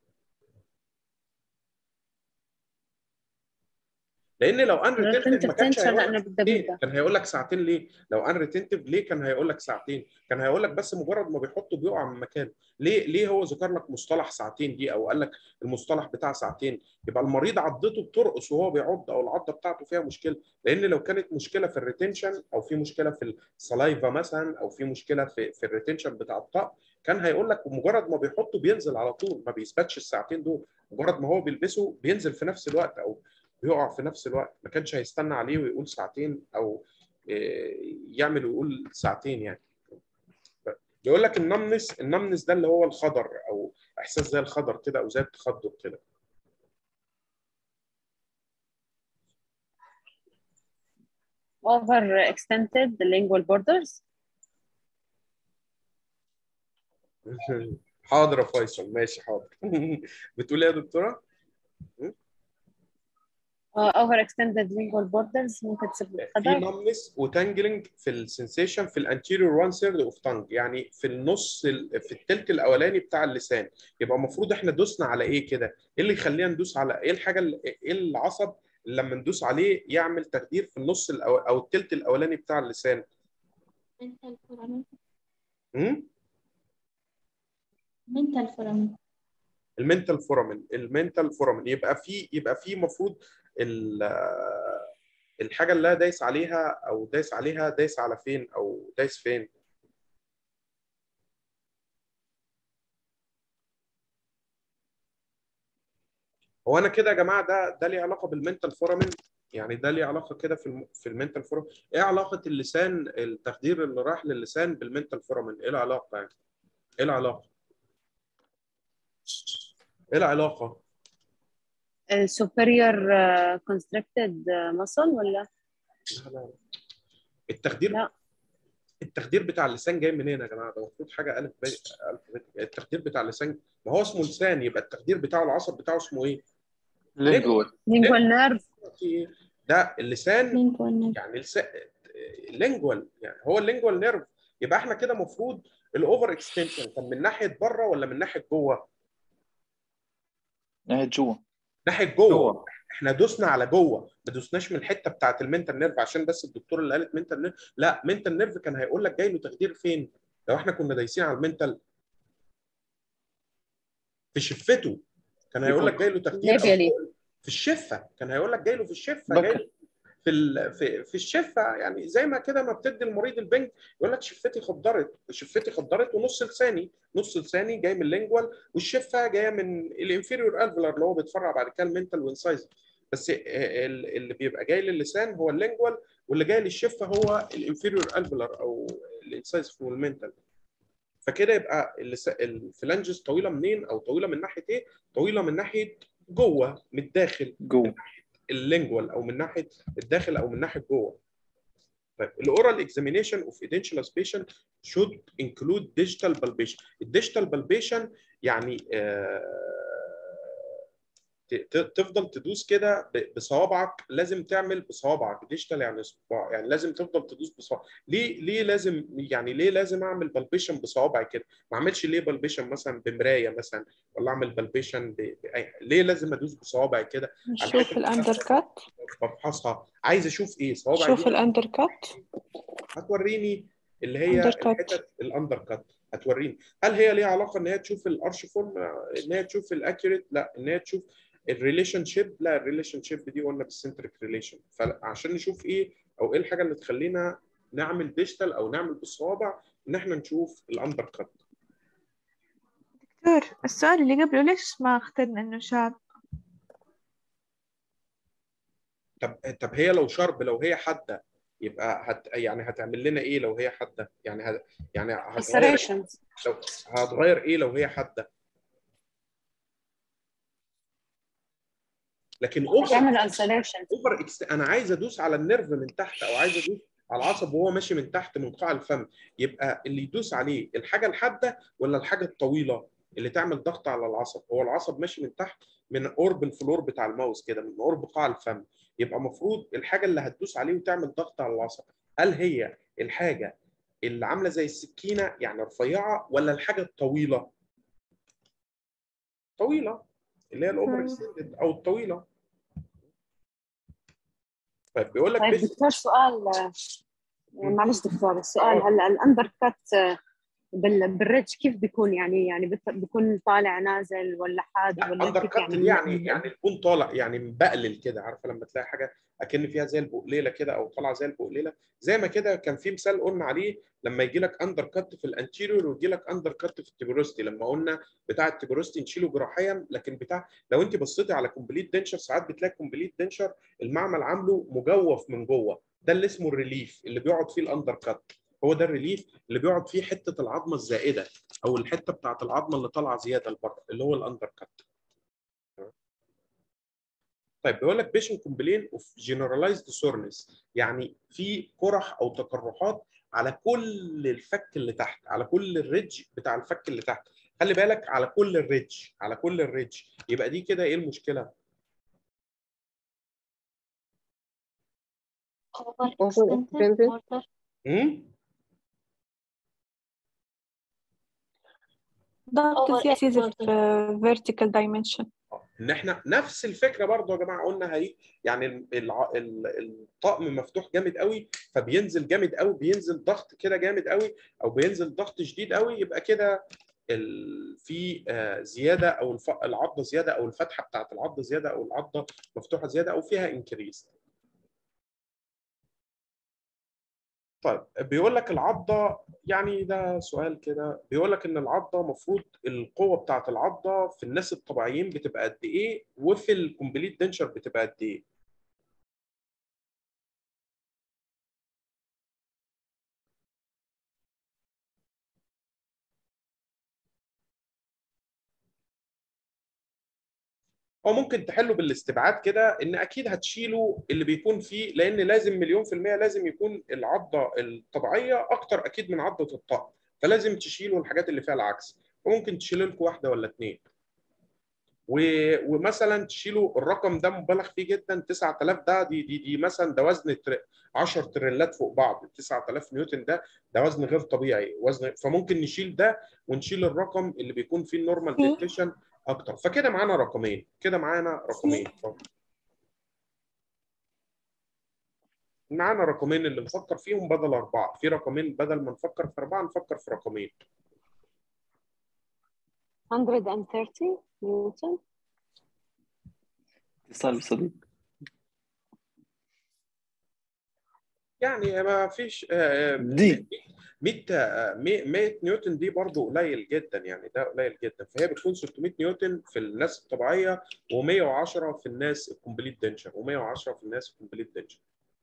لان لو ان ريتنتيف ما كانش تنشر هيقول لانه بدها ليه؟ بدها كان هيقول لك ساعتين ليه؟ لو ان ريتنتيف ليه كان هيقول لك ساعتين؟ كان هيقول لك بس مجرد ما بيحطه بيقع من مكانه، ليه ليه هو ذكر لك مصطلح ساعتين دي او قال لك المصطلح بتاع ساعتين؟ يبقى المريض عضته بترقص وهو بيعض او العضه بتاعته فيها مشكله، لان لو كانت مشكله في الريتنشن او في مشكله في السلايفا مثلا او في مشكله في في الريتنشن بتاع الطاق كان هيقول لك مجرد ما بيحطه بينزل على طول ما بيثبتش الساعتين دول، مجرد ما هو بيلبسه بينزل في نفس الوقت او بيقع في نفس الوقت ما كانش هيستنى عليه ويقول ساعتين او إيه، يعمل ويقول ساعتين يعني بيقول لك النمنس النمنس ده اللي هو الخضر او احساس زي الخضر كده او زي التخدر كده over extended lingual borders حاضر يا فيصل ماشي حاضر بتقول ايه يا دكتوره؟ uh, over extended lingual borders ممكن تسبب في خدر نمنس وتانجلنج في السنسيشن في الانتيريور وان ثيرد اوف تانج يعني في النص ال- في التلت الاولاني بتاع اللسان يبقى المفروض احنا دوسنا على ايه كده؟ ايه اللي يخلينا ندوس على ايه الحاجه اللي- ايه العصب اللي لما ندوس عليه يعمل تخدير في النص الأو... او التلت الاولاني بتاع اللسان؟ mental foramen امم mental foramen المنتال فورامين المنتال فورامين يبقى في يبقى في المفروض الحاجه اللي أنا دايس عليها او دايس عليها دايس على فين او دايس فين هو انا كده يا جماعه ده ده ليه علاقه بالمنتال فورامين يعني ده ليه علاقه كده في الم... في المنتال فورامين ايه علاقه اللسان التخدير اللي راح للسان بالمنتال فورامين ايه العلاقه يعني ايه العلاقه ايه العلاقه ال superior uh, constricted uh, muscle ولا لا لا. التخدير لا. التخدير بتاع اللسان جاي منين يا جماعه؟ ده المفروض حاجه الف ب الف ب التخدير بتاع اللسان ما هو اسمه لسان يبقى التخدير بتاعه العصب بتاعه اسمه ايه؟ لينجوال lingual nerve ده اللسان lingual nerve يعني لسان اللينجوال يعني هو اللينجوال نيرف يبقى احنا كده المفروض الاوفر اكستنشن كان من ناحيه بره ولا من ناحيه جوه؟ ناحية جوا ناحيه جوه جوا احنا دوسنا على جوه ما دوسناش من الحته بتاعت المنتال نيرف عشان بس الدكتور اللي قالت منتال نيرف لا منتال نيرف كان هيقول لك جاي له تخدير فين لو احنا كنا دايسين على المنتال في شفته كان هيقول لك جاي له تخدير أو Labially. في الشفه كان هيقول لك جاي له في الشفه جاي له في ال... في في الشفه يعني زي ما كده ما بتدي المريض البنج يقول لك شفتي خدرت شفتي خدرت ونص لساني نص لساني جاي من اللينجوال والشفه جايه من الانفيريور الفلر اللي هو بيتفرع بعد كده المنتال وانسايزر بس ال- اللي بيبقى جاي للسان هو اللينجوال واللي جاي للشفه هو الانفيريور الفلر او الانسايزر والمنتال فكده يبقى اللس- الفلانجز طويله منين او طويله من ناحيه ايه؟ طويله من ناحيه جوه من الداخل جوا اللينجوال او من ناحيه الداخل او من ناحيه جوه. طيب الاورال اكزامينيشن اوف edentulous patient should include digital palpation. الديجيتال بالبيشن يعني آه، ت- ت- تفضل تدوس كده ب- بصوابعك لازم تعمل بصوابعك ديجيتال يعني صباع يعني لازم تفضل تدوس بصوابعك ليه ليه لازم يعني ليه لازم اعمل بالبيشن بصوابعي كده ما اعملش ليه بالبيشن مثلا بمرايه مثلا ولا اعمل بالبيشن ب... بأي... ليه لازم ادوس بصوابعي كده نشوف الأندر كات بفحصها عايز اشوف ايه صوابعي شوف دي الأندر كات هتوريني اللي هي Undercut. الحتت الاندر كات هتوريني هل هي ليها علاقه ان هي تشوف الارش فورم ان هي تشوف الاكيوريت لا ان هي تشوف الريليشن شيب لا الريليشن شيب دي قلنا بالسنتريك ريليشن فعشان نشوف ايه او ايه الحاجه اللي تخلينا نعمل ديجيتال او نعمل بالصوابع ان احنا نشوف الاندر كات دكتور السؤال اللي قبله ليش ما اخترنا انه شاب طب طب هي لو شرب لو هي حاده يبقى هت يعني هتعمل لنا ايه لو هي حاده يعني هت يعني هتغير ulcerations لو هتغير ايه لو هي حاده لكن اوفر تعمل ulceration اوفر إكس... انا عايز ادوس على النيرف من تحت او عايز ادوس على العصب وهو ماشي من تحت من قاع الفم يبقى اللي يدوس عليه الحاجه الحاده ولا الحاجه الطويله اللي تعمل ضغط على العصب هو العصب ماشي من تحت من قرب الفلور بتاع الماوس كده من قرب قاع الفم يبقى المفروض الحاجه اللي هتدوس عليه وتعمل ضغط على العصب هل هي الحاجه اللي عامله زي السكينه يعني رفيعه ولا الحاجه الطويله طويله اللي هي الاوفر اكستندد او الطويله طيب بيقول لك طيب بيش- دكتور سؤال آه، معلش دكتور السؤال هلا الاندر كات آه، بال- بالريتش كيف بيكون يعني يعني بت- بيكون طالع نازل ولا حاد ولا اندر كيف كات دي يعني يعني البون طالع يعني مبقلل كده عارفه لما تلاقي حاجه اكن فيها زي البقليله كده او طالعه زي البقليله زي ما كده كان في مثال قلنا عليه لما يجي لك اندر كات في الانتيريور ويجي لك اندر كات في التيبروستي لما قلنا بتاع التيبروستي نشيله جراحيا لكن بتاع لو انت بصيتي على كومبليت دنشر ساعات بتلاقي كومبليت دنشر المعمل عامله مجوف من جوه ده اللي اسمه الريليف اللي بيقعد فيه الاندر كات هو ده الريليف اللي بيقعد فيه حته العظمه الزائده او الحته بتاعت العظمه اللي طالعه زياده لبره اللي هو الاندر كات طيب بيقول لك بيشن كومبلين اوف جنرالايزد سورنس يعني في قرح او تقرحات على كل الفك اللي تحت على كل الريدج بتاع الفك اللي تحت خلي بالك على كل الريدج على كل الريدج يبقى دي كده ايه المشكله over Over extended extended. border امم ضغط Over زيادة في exported. vertical dimension ان احنا نفس الفكره برضو يا جماعه قلنا هي يعني الع- ال- الطقم مفتوح جامد قوي فبينزل جامد قوي بينزل ضغط كده جامد قوي او بينزل ضغط شديد قوي يبقى كده ال- في آه، زياده او الف- العضه زياده او الفتحه بتاعت العضه زياده او العضه مفتوحه زياده او فيها انكريز طيب بيقول لك العضه يعني ده سؤال كده بيقول لك ان العضه المفروض القوه بتاعت العضه في الناس الطبيعيين بتبقى قد ايه وفي الكومبليت دنشر بتبقى قد ايه او ممكن تحله بالاستبعاد كده ان اكيد هتشيلوا اللي بيكون فيه لان لازم مليون في المية لازم يكون العضة الطبيعية اكتر اكيد من عضة الطقم فلازم تشيلوا الحاجات اللي فيها العكس وممكن تشيلوا لكم واحدة ولا اتنين و... ومثلا تشيلوا الرقم ده مبالغ فيه جدا 9000 ده دي دي دي مثلا ده وزن تر... 10 تريلات فوق بعض 9000 نيوتن ده ده وزن غير طبيعي وزن فممكن نشيل ده ونشيل الرقم اللي بيكون فيه النورمال مم. ديكتيشن اكتر فكده معانا رقمين كده معانا رقمين معانا رقمين اللي نفكر فيهم بدل أربعة في رقمين بدل ما نفكر في أربعة نفكر في رقمين 130 نيوتن اتصال بصديق يعني ما فيش آه، دي 100 آه، 100 نيوتن دي برضو قليل جدا يعني ده قليل جدا فهي بتكون 600 نيوتن في الناس الطبيعية و110 في الناس الكومبليت دنشر و110 في الناس الكومبليت دنشر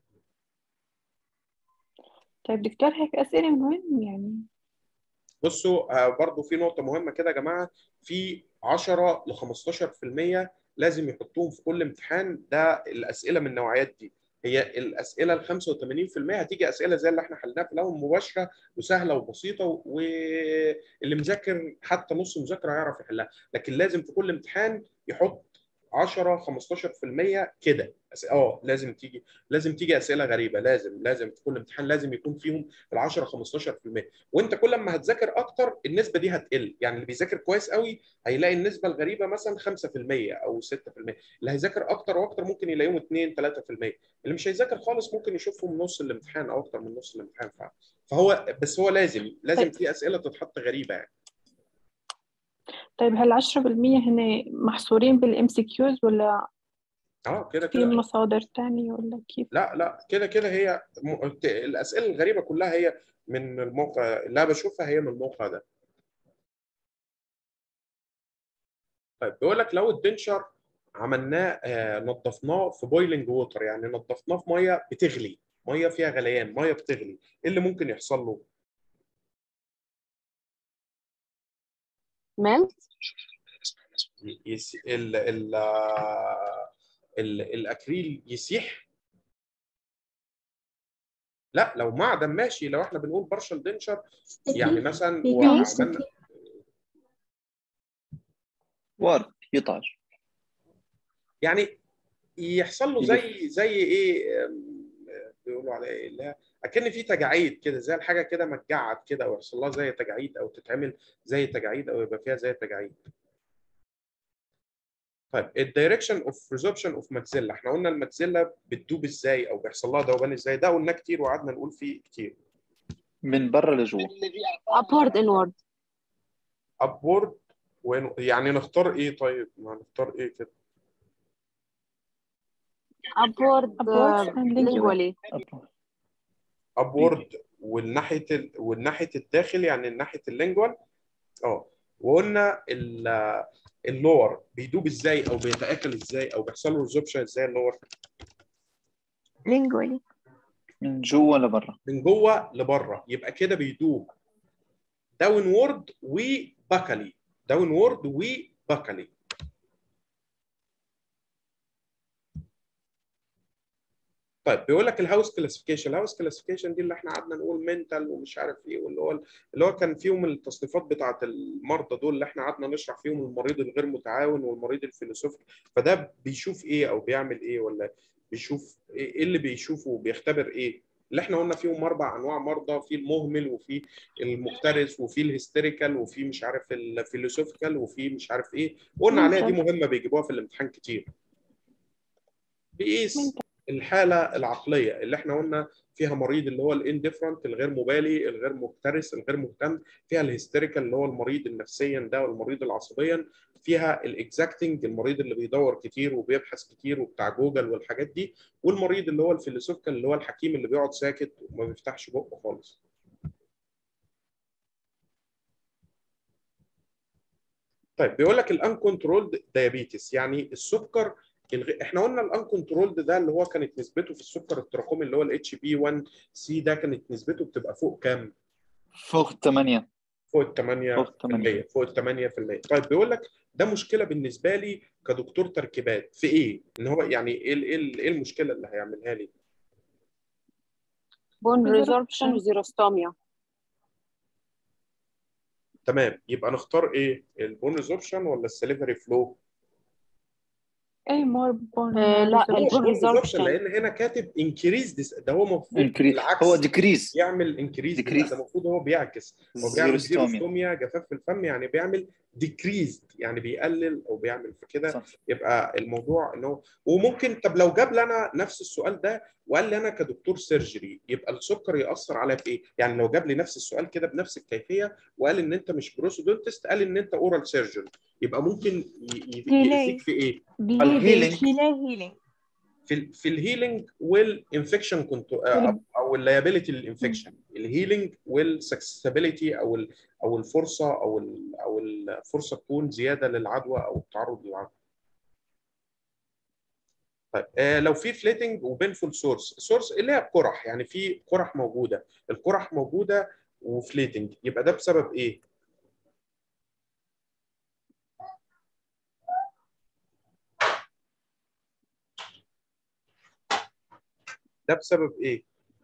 طيب دكتور هيك أسئلة من وين يعني بصوا آه، برضو في نقطة مهمة كده يا جماعة في 10 ل 15% لازم يحطوهم في كل امتحان ده الأسئلة من النوعيات دي هي الأسئلة ال 85% هتيجي أسئلة زي اللي احنا حلناها في الأول مباشرة وسهلة وبسيطة واللي مذاكر حتى نص مذاكرة هيعرف يحلها لكن لازم في كل امتحان يحط 10 15% كده أس- اه لازم تيجي لازم تيجي اسئله غريبه لازم لازم في كل امتحان لازم يكون فيهم ال 10 15% وانت كل ما هتذاكر اكتر النسبه دي هتقل يعني اللي بيذاكر كويس قوي هيلاقي النسبه الغريبه مثلا 5% او 6% اللي هيذاكر اكتر واكتر ممكن يلاقيهم 2 3% اللي مش هيذاكر خالص ممكن يشوفهم نص الامتحان او اكتر من نص الامتحان فعلا فهو بس هو لازم لازم طيب. في اسئله تتحط غريبه يعني طيب هال 10% هن محصورين بالام سي كيوز ولا اه كده في كده مصادر تانية ولا كيف؟ لا لا كده كده هي م... ت- الاسئله الغريبه كلها هي من الموقع اللي انا بشوفها هي من الموقع ده طيب بيقول لك لو الدنشر عملناه آه نظفناه في بويلنج ووتر يعني نظفناه في ميه بتغلي ميه فيها غليان ميه بتغلي ايه اللي ممكن يحصل له ميلت يس... ال... ال... آه، ال... الاكريل يسيح لا لو معدن ماشي لو احنا بنقول بارشل دنشر يعني مثلا بيبي وعملنا sticky. وارد يطعج يعني يحصل له زي زي ايه أم، بيقولوا على ايه لا اكن في تجاعيد كده زي الحاجه كده متجعد كده او يحصل لها زي تجاعيد او تتعمل زي تجاعيد او يبقى فيها زي تجاعيد طيب الدايركشن اوف ريزوربشن اوف ماكسيلا احنا قلنا الماكسيلا بتدوب ازاي او بيحصل لها ذوبان ازاي ده قلناه كتير وقعدنا نقول فيه كتير من برا لجوا upward inward ابورد يعني نختار ايه طيب ما نختار ايه كده upward Upwards uh, and lingually. lingually ابورد والناحيه ال... والناحيه الداخل يعني ناحيه اللينجوال اه وقلنا ال- اللور بيدوب ازاي او بيتاكل ازاي او بيحصل له ريزوربشن ازاي اللور لينجولي من جوا لبرا من جوه لبره يبقى كده بيدوب داون وورد وبكلي داون وورد وبكلي طيب بيقول لك الهاوس كلاسيفيكيشن الهاوس كلاسيفيكيشن دي اللي احنا قعدنا نقول منتال ومش عارف ايه واللي هو اللي هو كان فيهم التصنيفات بتاعه المرضى دول اللي احنا قعدنا نشرح فيهم المريض الغير متعاون والمريض الفيلسوفي فده بيشوف ايه او بيعمل ايه ولا بيشوف ايه إيه اللي بيشوفه وبيختبر ايه اللي احنا قلنا فيهم اربع انواع مرضى في المهمل وفي المكترث وفي الهستيريكال وفي مش عارف الفيلسوفيكال وفي مش عارف ايه قلنا عليها دي مهمه بيجيبوها في الامتحان كتير بيقيس الحاله العقليه اللي احنا قلنا فيها مريض اللي هو الانديفرنت الغير مبالي الغير مكترث الغير مهتم فيها الهستيريكال اللي هو المريض النفسيا ده والمريض العصبيا فيها الاكزاكتنج المريض اللي بيدور كتير وبيبحث كتير وبتاع جوجل والحاجات دي والمريض اللي هو الفيلسوفيكال اللي هو الحكيم اللي بيقعد ساكت وما بيفتحش بقه خالص طيب بيقول لك الان كنترولد دايابيتس يعني السكر الغ... احنا قلنا الان كنترولد ده اللي هو كانت نسبته في السكر التراكمي اللي هو الاتش بي 1 سي ده كانت نسبته بتبقى فوق كام؟ فوق الثمانية فوق ال 8 فوق الثمانية فوق ال 8% طيب بيقول لك ده مشكله بالنسبه لي كدكتور تركيبات في ايه؟ ان هو يعني ايه ال- ايه ال- ايه المشكله اللي هيعملها لي؟ bone Resorption. resorption وزيروستوميا تمام يبقى نختار ايه؟ البون ريزوربشن ولا السليفري فلو؟ أي more bone آه، لا، resorption. البون resorption. لان هنا كاتب انكريز ده هو المفروض انكريز بالعكس هو ديكريز يعمل انكريز Decrease. ده المفروض هو بيعكس هو بيعمل زيروستوميا زيروستوميا جفاف في الفم يعني بيعمل ديكريز يعني بيقلل او بيعمل في كده صح يبقى الموضوع ان هو وممكن طب لو جاب لي انا نفس السؤال ده وقال لي انا كدكتور سيرجري يبقى السكر ياثر عليا في ايه؟ يعني لو جاب لي نفس السؤال كده بنفس الكيفيه وقال ان انت مش بروسودونتست قال ان انت اورال سيرجن يبقى ممكن ي- ي- هيلي. يأذيك في ايه؟ الهيلينج هيلينج هيلينج في ال في الهيلينج والانفكشن كنت او الليابيلتي للانفكشن الهيلينج والسكسبيليتي او ال او الفرصه او ال او الفرصه تكون زياده للعدوى او التعرض للعدوى طيب آه لو في فليتنج وبينفول سورس سورس اللي هي القرح يعني في قرح موجوده القرح موجوده وفليتنج يبقى ده بسبب ايه؟ ده بسبب ايه؟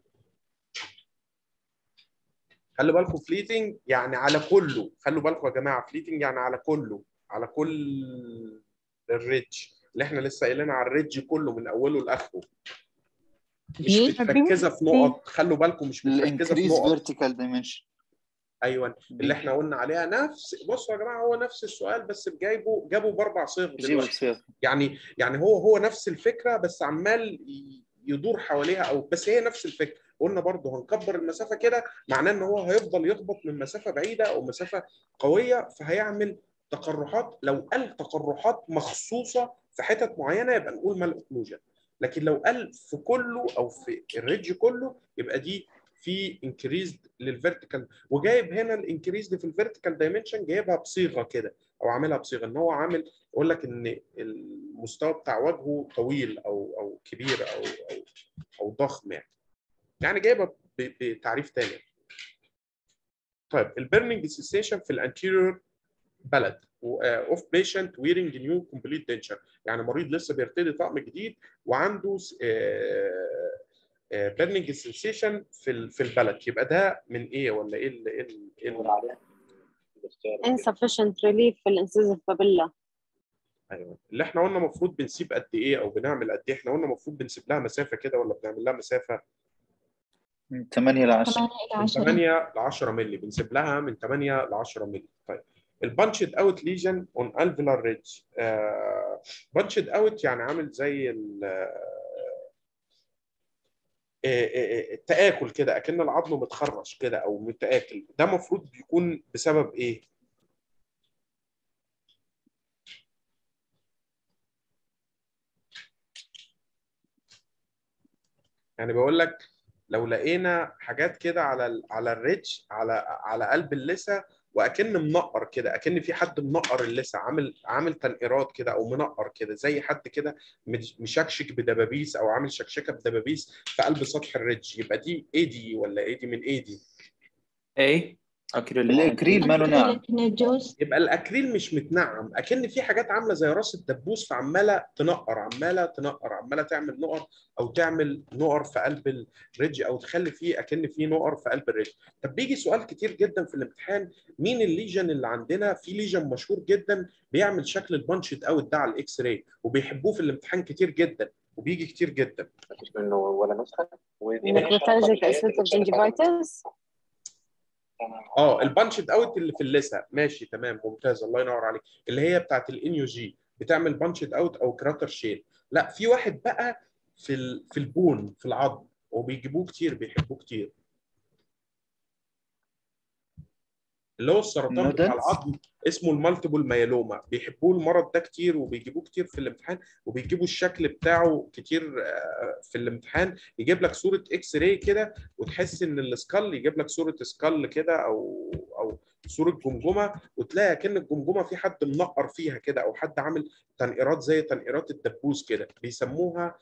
خلوا بالكم فليتنج يعني على كله خلوا بالكم يا جماعه فليتنج يعني على كله على كل الريدج اللي احنا لسه قايلين على الريدج كله من اوله لاخره مش متركزه في نقط خلوا بالكم مش متركزه في الانكريز نقط فيرتيكال دايمنشن ايوه اللي احنا قلنا عليها نفس بصوا يا جماعه هو نفس السؤال بس جايبه جابه باربع صيغ بيجيبوا دلوقتي بصيغ يعني يعني هو هو نفس الفكره بس عمال ي- يدور حواليها او بس هي نفس الفكره قلنا برضه هنكبر المسافه كده معناه ان هو هيفضل يخبط من مسافه بعيده او مسافه قويه فهيعمل تقرحات لو قال تقرحات مخصوصه في حتت معينه يبقى نقول مال اوكلوجن لكن لو قال في كله او في الريدج كله يبقى دي في انكريزد للفيرتيكال وجايب هنا الانكريزد في الفيرتيكال دايمنشن جايبها بصيغه كده او عاملها بصيغه ان هو عامل يقول لك ان المستوى بتاع وجهه طويل او او كبير او او او ضخم يعني يعني جايبها ب- بتعريف تاني طيب البيرنينج سيسيشن في الانتيريور بلد اوف بيشنت ويرنج نيو كومبليت دنشر يعني مريض لسه بيرتدي طقم جديد وعنده بيرنينج سيسيشن في ال- في البلد يبقى ده من ايه ولا ايه ال- ايه ال- إيه ال- insufficient relief في الانسيزيف بابيلا ايوه اللي احنا قلنا المفروض بنسيب قد ايه او بنعمل قد ايه احنا قلنا المفروض بنسيب لها مسافه كده ولا بنعمل لها مسافه من 8 ل 10 8 إلى من 10 8 ل 10 مللي بنسيب لها من 8 ل 10 مللي طيب البانشد اوت ليجن اون الفيلار ريدج بانشد اوت يعني عامل زي ال- آه، آه، آه، التآكل كده اكن العظم متخرش كده او متآكل ده المفروض بيكون بسبب ايه؟ يعني بقول لك لو لقينا حاجات كده على ال على الريدج على على قلب اللثه واكن منقر كده اكن في حد منقر اللثه عامل عامل تنقيرات كده او منقر كده زي حد كده مش- مشكشك بدبابيس او عامل شكشكه بدبابيس في قلب سطح الريدج يبقى دي ايه دي ولا ايه دي من ايه دي ايه اكريليك الاكريل ماله ناعم أكريليك نجوز يبقى الاكريل مش متنعم اكن في حاجات عامله زي راس الدبوس فعماله تنقر عماله تنقر عماله تعمل نقر او تعمل نقر في قلب الريدج او تخلي فيه اكن في نقر في قلب الريدج طب بيجي سؤال كتير جدا في الامتحان مين الليجن اللي عندنا في ليجن مشهور جدا بيعمل شكل البانشد اوت ده على الاكس راي وبيحبوه في الامتحان كتير جدا وبيجي كتير جدا مفيش منه ولا نسخه necrotalgic ulcerative gingivitis اه البانشد اوت اللي في اللثه ماشي تمام ممتاز الله ينور عليك اللي هي بتاعت الانيو جي بتعمل بانشد اوت او كراتر شيل لا في واحد بقى في ال... في البون في العظم وبيجيبوه كتير بيحبوه كتير اللي هو السرطان بتاع Nodules؟ العظم اسمه المالتيبل مايلوما بيحبوه المرض ده كتير وبيجيبوه كتير في الامتحان وبيجيبوا الشكل بتاعه كتير آه، في الامتحان يجيب لك صوره اكس راي كده وتحس ان السكال يجيب لك صوره سكال كده او او صوره جمجمه وتلاقي كأن الجمجمه في حد منقر فيها كده او حد عامل تنقيرات زي تنقيرات الدبوس كده بيسموها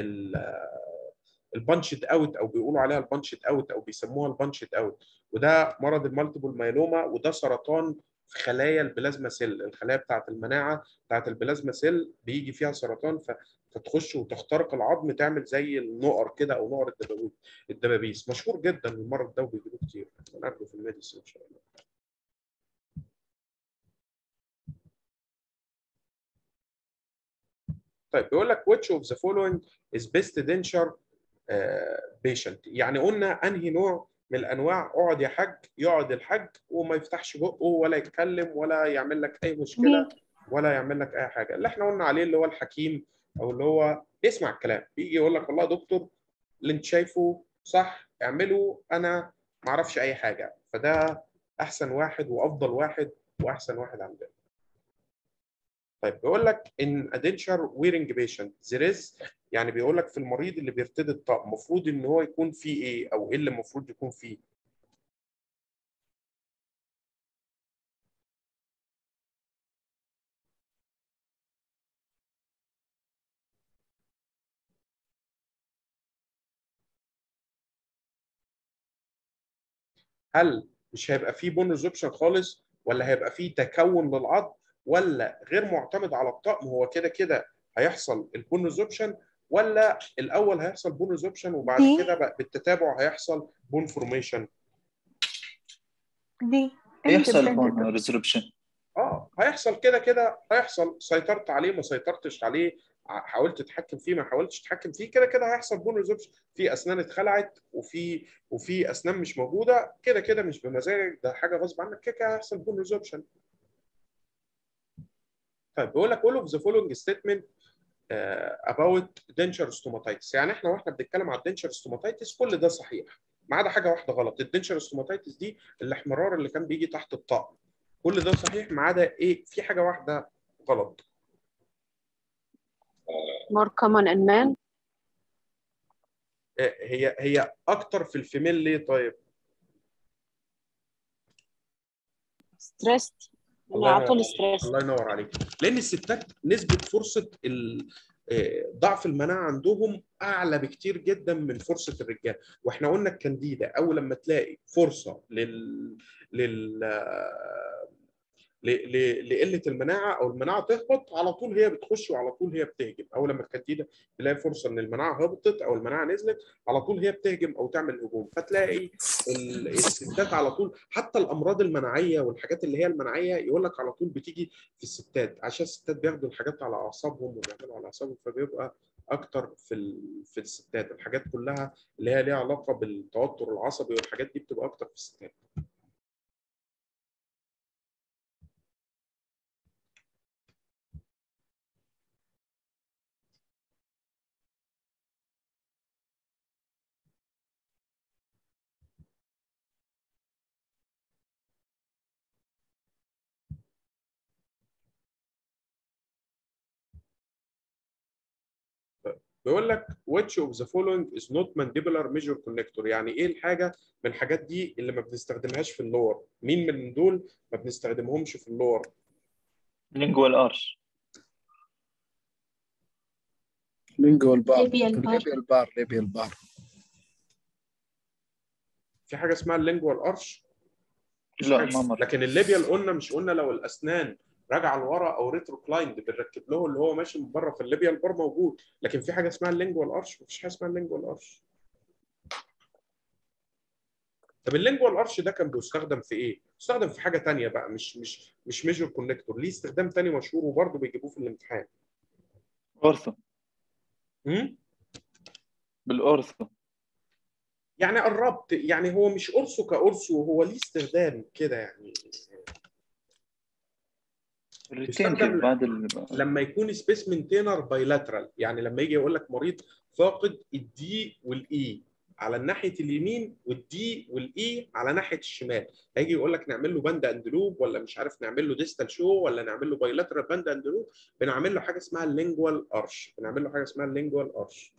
البانشد اوت او بيقولوا عليها البانشد اوت او بيسموها البانشد اوت وده مرض المالتيبل مايلوما وده سرطان في خلايا البلازما سيل الخلايا بتاعه المناعه بتاعه البلازما سيل بيجي فيها سرطان ف... فتخش وتخترق العظم تعمل زي النقر كده او نقر الدبابيس الدبابيس مشهور جدا المرض ده وبيجيبوه كتير هناخده في الميديسين ان شاء الله طيب بيقول لك which of the following is best denture uh, patient يعني قلنا انهي نوع من الانواع اقعد يا حاج يقعد الحاج وما يفتحش بقه ولا يتكلم ولا يعمل لك اي مشكله ولا يعمل لك اي حاجه اللي احنا قلنا عليه اللي هو الحكيم او اللي هو بيسمع الكلام بيجي يقول لك والله يا دكتور اللي انت شايفه صح اعمله انا ما اعرفش اي حاجه فده احسن واحد وافضل واحد واحسن واحد عندنا طيب بيقول لك ان ادنشر ويرنج بيشنت there is يعني بيقول لك في المريض اللي بيرتدي الطقم المفروض ان هو يكون فيه ايه او ايه اللي المفروض يكون فيه هل مش هيبقى فيه بون ريزوبشن خالص ولا هيبقى فيه تكون للعظم ولا غير معتمد على الطقم هو كده كده هيحصل البون ريزوبشن ولا الاول هيحصل بون ريزوبشن وبعد دي. كده بقى بالتتابع هيحصل بون فورميشن دي يحصل Independent. بون ريزربشن اه هيحصل كده كده هيحصل سيطرت عليه ما سيطرتش عليه ع- حاولت تتحكم فيه ما حاولتش تتحكم فيه كده كده هيحصل بون ريزوبشن في اسنان اتخلعت وفي وفي اسنان مش موجوده كده كده مش بمزاجك ده حاجه غصب عنك كده كده هيحصل بون ريزوبشن طيب بيقول لك all of the following statement uh, about denture stomatitis يعني احنا واحنا بنتكلم على الدنشر stomatitis كل ده صحيح ما عدا حاجه واحده غلط الدنشر stomatitis دي الاحمرار اللي كان بيجي تحت الطقم كل ده صحيح ما عدا ايه في حاجه واحده غلط more common in men آه، هي هي اكتر في الفيميل ليه طيب stressed الله على طول ينور- ستريس الله ينور عليك لان الستات نسبه فرصه ال- آه، ضعف المناعه عندهم اعلى بكتير جدا من فرصه الرجال واحنا قلنا الكانديدا اول لما تلاقي فرصه لل لل آه، ل- ل- لقله المناعه او المناعه تهبط على طول هي بتخش وعلى طول هي بتهجم اول لما الكتيده تلاقي فرصه ان المناعه هبطت او المناعه نزلت على طول هي بتهجم او تعمل هجوم فتلاقي ال- الستات على طول حتى الامراض المناعيه والحاجات اللي هي المناعيه يقول لك على طول بتيجي في الستات عشان الستات بياخدوا الحاجات على اعصابهم وبيعملوا على اعصابهم فبيبقى اكتر في ال- في الستات الحاجات كلها اللي هي ليها علاقه بالتوتر العصبي والحاجات دي بتبقى اكتر في الستات بيقول لك which of the following is not mandibular major connector يعني ايه الحاجه من الحاجات دي اللي ما بنستخدمهاش في اللور مين من دول ما بنستخدمهمش في اللور لينجوال ارش لينجوال بار Labial bar. ليبيال بار ليبيال بار في حاجه اسمها اللينجوال ارش لا ما مر لكن الليبيال قلنا مش قلنا لو الاسنان راجعه لورا او ريتروكلايند بنركب له اللي هو ماشي من بره في الليبيال بار موجود لكن في حاجه اسمها اللينجوال ارش مفيش حاجه اسمها اللينجوال ارش طب اللينجوال ارش ده كان بيستخدم في ايه؟ بيستخدم في حاجه تانية بقى مش مش مش ميجور كونكتور ليه استخدام تاني مشهور وبرضه بيجيبوه في الامتحان اورثو امم بالاورثو يعني قربت يعني هو مش قرصه كقرصه هو ليه استخدام كده يعني الريتينتيف بيستخدم بعد ال... لما يكون سبيس مينتينر بايلاترال يعني لما يجي يقول لك مريض فاقد الدي والاي على الناحيه اليمين والدي والاي على ناحيه الشمال هيجي يقول لك نعمل له باند اند لوب ولا مش عارف نعمل له ديستال شو ولا نعمل له بايلاترال باند اند لوب بنعمل له حاجه اسمها اللينجوال ارش بنعمل له حاجه اسمها اللينجوال ارش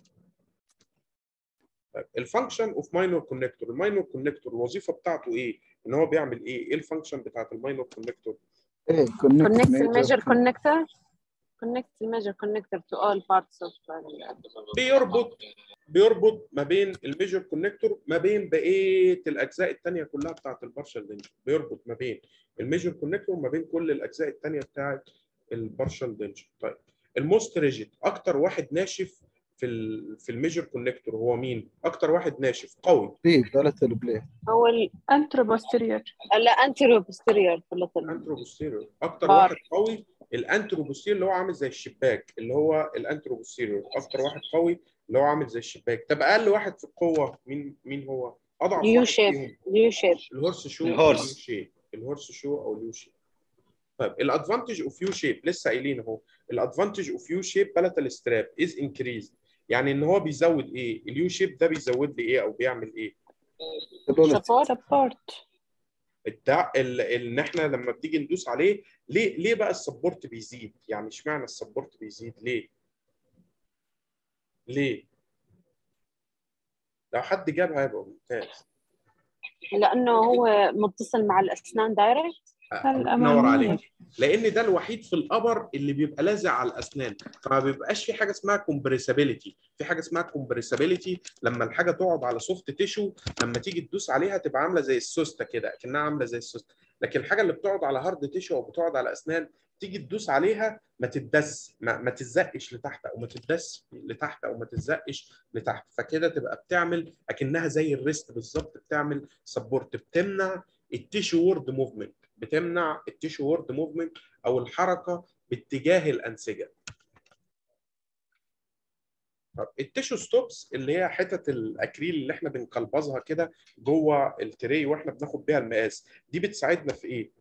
طيب الفانكشن اوف ماينور كونكتور الماينور كونكتور الوظيفه بتاعته ايه ان هو بيعمل ايه ايه الفانكشن بتاعت الماينور كونكتور ايه connect كونكت the major connector connect the major connector to all parts of the بيربط بيربط ما بين الميجر كونكتور ما بين بقيه الاجزاء الثانيه كلها بتاعت البارشال دنجر بيربط ما بين الميجر كونكتور وما بين كل الاجزاء الثانيه بتاعت البارشال دنجر طيب الموست ريجيد اكتر واحد ناشف في ال في الميجر كونكتور هو مين اكتر واحد ناشف قوي في ثلاث البليت هو ال انتروبوستيريور لا anterior posterior في اللطل انتروبوستيريور اكتر بار. واحد قوي الانتروبوستيريور اللي هو عامل زي الشباك اللي هو الانتروبوستيريور اكتر واحد قوي اللي هو عامل زي الشباك طب اقل واحد في القوه مين مين هو اضعف يو واحد شيب فيهم يو شيب الهورس شو الهورس. أو اليو شيب الهورس شو او اليو شيب طيب الادفانتج اوف يو شيب لسه قايلين اهو الادفانتج اوف يو شيب بلاتال ستراب از انكريز يعني ان هو بيزود ايه اليو شيب ده بيزود لي ايه او بيعمل ايه support سبورت الدع... ال... ان احنا لما بتيجي ندوس عليه ليه ليه بقى السبورت بيزيد يعني اشمعنى السبورت بيزيد ليه ليه لو حد جابها هيبقى ممتاز لانه هو متصل مع الاسنان دايركت الله ينور عليك لان ده الوحيد في الابر اللي بيبقى لازق على الاسنان فما بيبقاش في حاجه اسمها كومبريسابيلتي في حاجه اسمها كومبريسابيلتي لما الحاجه تقعد على سوفت تيشو لما تيجي تدوس عليها تبقى عامله زي السوسته كده كانها عامله زي السوسته لكن الحاجه اللي بتقعد على هارد تيشو او بتقعد على اسنان تيجي تدوس عليها ما تدس ما, ما تتزقش لتحت او ما تدس لتحت او ما تتزقش لتحت فكده تبقى بتعمل اكنها زي الريست بالظبط بتعمل سبورت بتمنع التيشو وورد موفمنت بتمنع التيشو وورد موفمنت او الحركه باتجاه الانسجه طب التيشو ستوبس اللي هي حتت الاكريل اللي احنا بنقلبظها كده جوه التري واحنا بناخد بيها المقاس دي بتساعدنا في ايه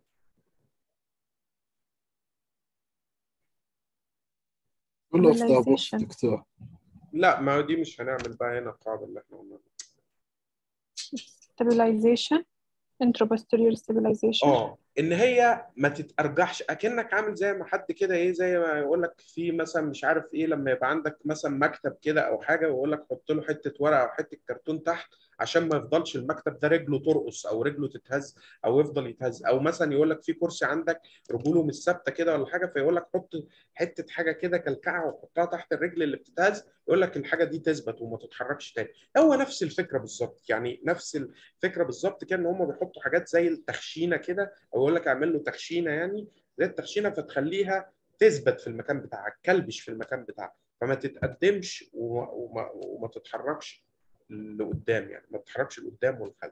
كله في طابوت Stabilization. دكتور لا ما دي مش هنعمل بقى هنا القاعده اللي احنا قلناها stabilization intraposterior stabilization اه ان هي ما تتارجحش اكنك عامل زي ما حد كده ايه زي ما يقول لك في مثلا مش عارف ايه لما يبقى عندك مثلا مكتب كده او حاجه ويقول لك حط له حته ورقه او حته كرتون تحت عشان ما يفضلش المكتب ده رجله ترقص او رجله تتهز او يفضل يتهز او مثلا يقول لك في كرسي عندك رجوله مش ثابته كده ولا حاجه فيقول لك حط حته حاجه كده كلكعه وحطها تحت الرجل اللي بتتهز يقول لك الحاجه دي تثبت وما تتحركش تاني هو نفس الفكره بالظبط يعني نفس الفكره بالظبط كده ان هم بيحطوا حاجات زي التخشينه كده او يقول لك اعمل له تخشينه يعني زي التخشينه فتخليها تثبت في المكان بتاعك كلبش في المكان بتاعك فما تتقدمش وما, وما, وما تتحركش لقدام يعني ما تتحركش لقدام والخلف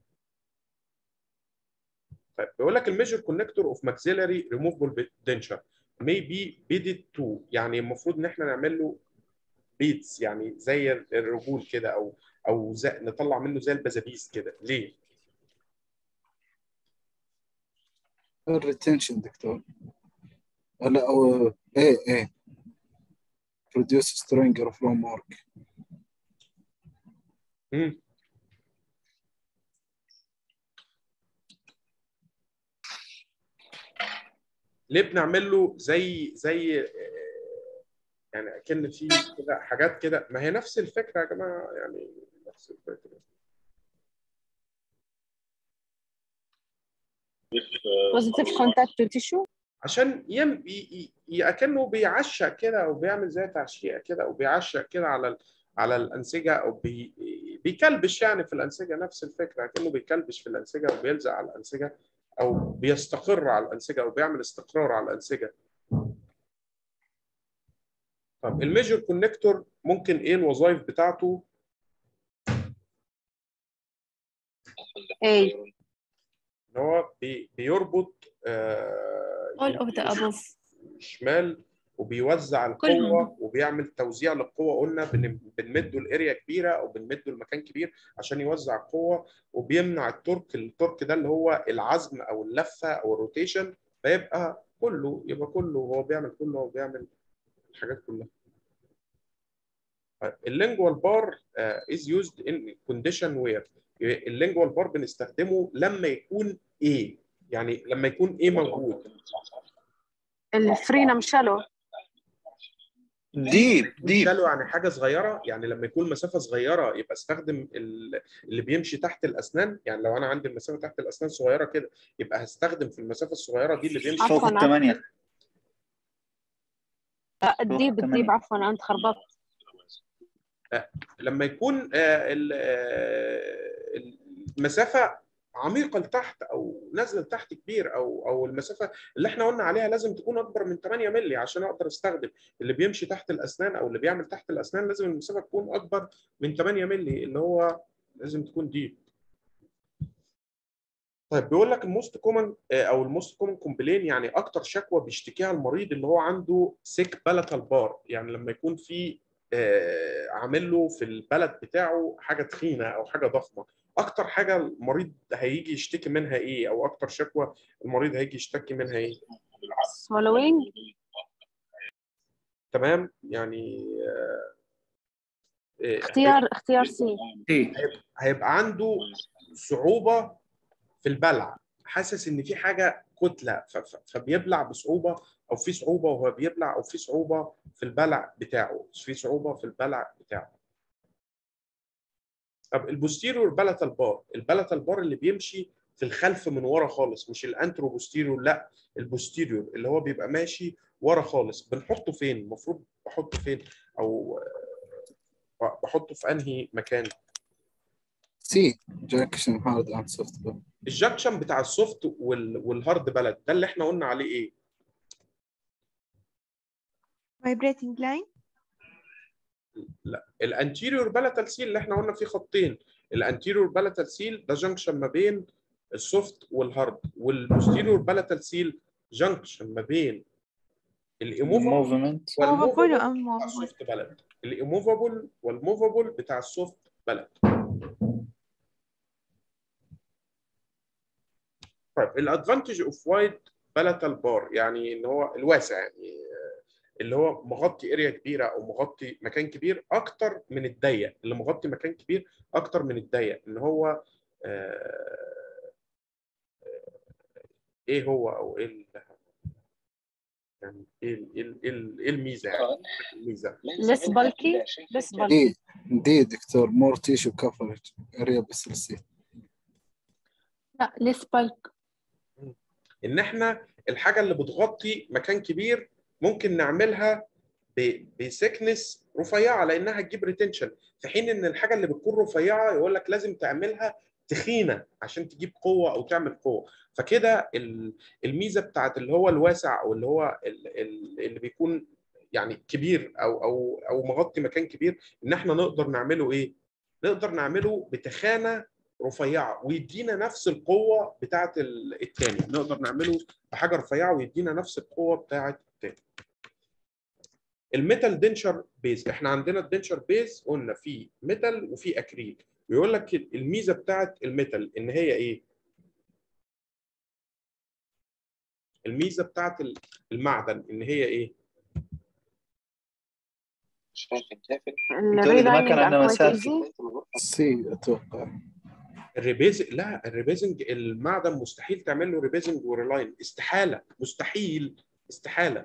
طيب بيقول لك الميجر كونكتور اوف ماكسيلاري ريموفبل دنشر may be beaded to يعني المفروض ان احنا نعمل له بيتس يعني زي الرجول كده او او زي نطلع منه زي البزابيز كده ليه؟ الريتنشن دكتور لا او ايه ايه produce stronger from work مم. ليه بنعمل له زي زي آه، يعني اكن في كده حاجات كده ما هي نفس الفكره يا جماعه يعني نفس الفكره positive contact to tissue عشان يم ي- ي- اكنه بيعشق كده او بيعمل زي تعشيقه كده او بيعشق كده على ال- على الانسجه او بي بيكلبش يعني في الانسجه نفس الفكره اكنه بيكلبش في الانسجه او بيلزق على الانسجه او بيستقر على الانسجه او بيعمل استقرار على الانسجه طب الميجر كونكتور ممكن ايه الوظائف بتاعته اي ان هو بي بيربط آه، all of the above شمال وبيوزع كلهم. القوه وبيعمل توزيع للقوه قلنا بن- بنمده الاريا كبيره او بنمده المكان كبير عشان يوزع القوه وبيمنع التورك التورك ده اللي هو العزم او اللفه او الروتيشن فيبقى كله يبقى كله هو بيعمل كله هو بيعمل الحاجات كلها اللينجوال بار از يوزد ان كونديشن وير اللينجوال بار بنستخدمه لما يكون ايه يعني لما يكون ايه موجود الفرينم شالو ديب ديب شالو يعني حاجه صغيره يعني لما يكون مسافه صغيره يبقى استخدم ال- اللي بيمشي تحت الاسنان يعني لو انا عندي المسافه تحت الاسنان صغيره كده يبقى هستخدم في المسافه الصغيره دي اللي بيمشي فوق عفواً، الثمانية لا الديب تمام. الديب عفوا انت خربطت لما يكون آه، ال- آه، المسافه عميقه لتحت او نازله لتحت كبير او او المسافه اللي احنا قلنا عليها لازم تكون اكبر من 8 مللي عشان اقدر استخدم اللي بيمشي تحت الاسنان او اللي بيعمل تحت الاسنان لازم المسافه تكون اكبر من 8 مللي اللي هو لازم تكون ديب طيب بيقول لك الموست كومن او الموست كومن كومبلين يعني اكتر شكوى بيشتكيها المريض اللي هو عنده سيك بالاتال بار يعني لما يكون في آه، عامل له في البلد بتاعه حاجه تخينه او حاجه ضخمه اكتر حاجه المريض هيجي يشتكي منها ايه او اكتر شكوى المريض هيجي يشتكي منها ايه swallowing تمام يعني آه، آه، اختيار اختيار سي ايه هيبقى عنده صعوبة في البلع حاسس ان في حاجة كتلة ف- ف- فبيبلع بصعوبة او في صعوبة وهو بيبلع او في صعوبة في البلع بتاعه في صعوبة في البلع بتاعه طب البوستيريور بلاتال بار البلاتال بار اللي بيمشي في الخلف من ورا خالص مش الانترو بوستيريور لا البوستيريور اللي هو بيبقى ماشي ورا خالص بنحطه فين المفروض بحطه فين او آه، بحطه في انهي مكان سي جاكشن هارد اند سوفت بول الجاكشن بتاع السوفت وال... والهارد بلد ده اللي احنا قلنا عليه ايه؟ vibrating line لا الانتيريور بلاتال سيل اللي احنا قلنا فيه خطين الانتيريور بلاتال سيل ده جنكشن ما بين السوفت والهارد والبوستيريور بلاتال سيل جنكشن ما بين الايموفابل موفمنت movable والموفابل و بتاع unmovable السوفت بلد الايموفابل والموفابل بتاع السوفت بلد طيب الادفانتج اوف وايد بلاتال بار يعني ان هو الواسع يعني آه، اللي هو مغطي اريا كبيره او مغطي مكان كبير اكتر من الضيق اللي مغطي مكان كبير اكتر من الضيق ان هو آه، آه، ايه هو او ايه ال- يعني ايه ال- ايه ال- ايه ال- إيه الميزه يعني الميزه less bulky less bulky اي دي دكتور مور تيشو كفرج اريا بس لا ليس بالك ان احنا الحاجه اللي بتغطي مكان كبير ممكن نعملها بسكنس رفيعه لانها تجيب ريتنشن في حين ان الحاجه اللي بتكون رفيعه يقول لك لازم تعملها تخينه عشان تجيب قوه او تعمل قوه فكده ال- الميزه بتاعت اللي هو الواسع او اللي هو ال- ال- اللي بيكون يعني كبير او او او مغطي مكان كبير ان احنا نقدر نعمله ايه؟ نقدر نعمله بتخانه رفيعه ويدينا نفس القوه بتاعت ال- التاني نقدر نعمله بحاجه رفيعه ويدينا نفس القوه بتاعت التاني الميتال دنشر بيز احنا عندنا الدنشر بيز قلنا في ميتال وفي اكريل بيقول لك الميزه بتاعت الميتال ان هي ايه الميزه بتاعت المعدن ان هي ايه مش فاكر كافر دول إذا ما كان عندنا مسافة. سي اتوقع الريبيز لا الريبيزنج المعدن مستحيل تعمل له ريبيزنج وريلاين استحاله مستحيل استحاله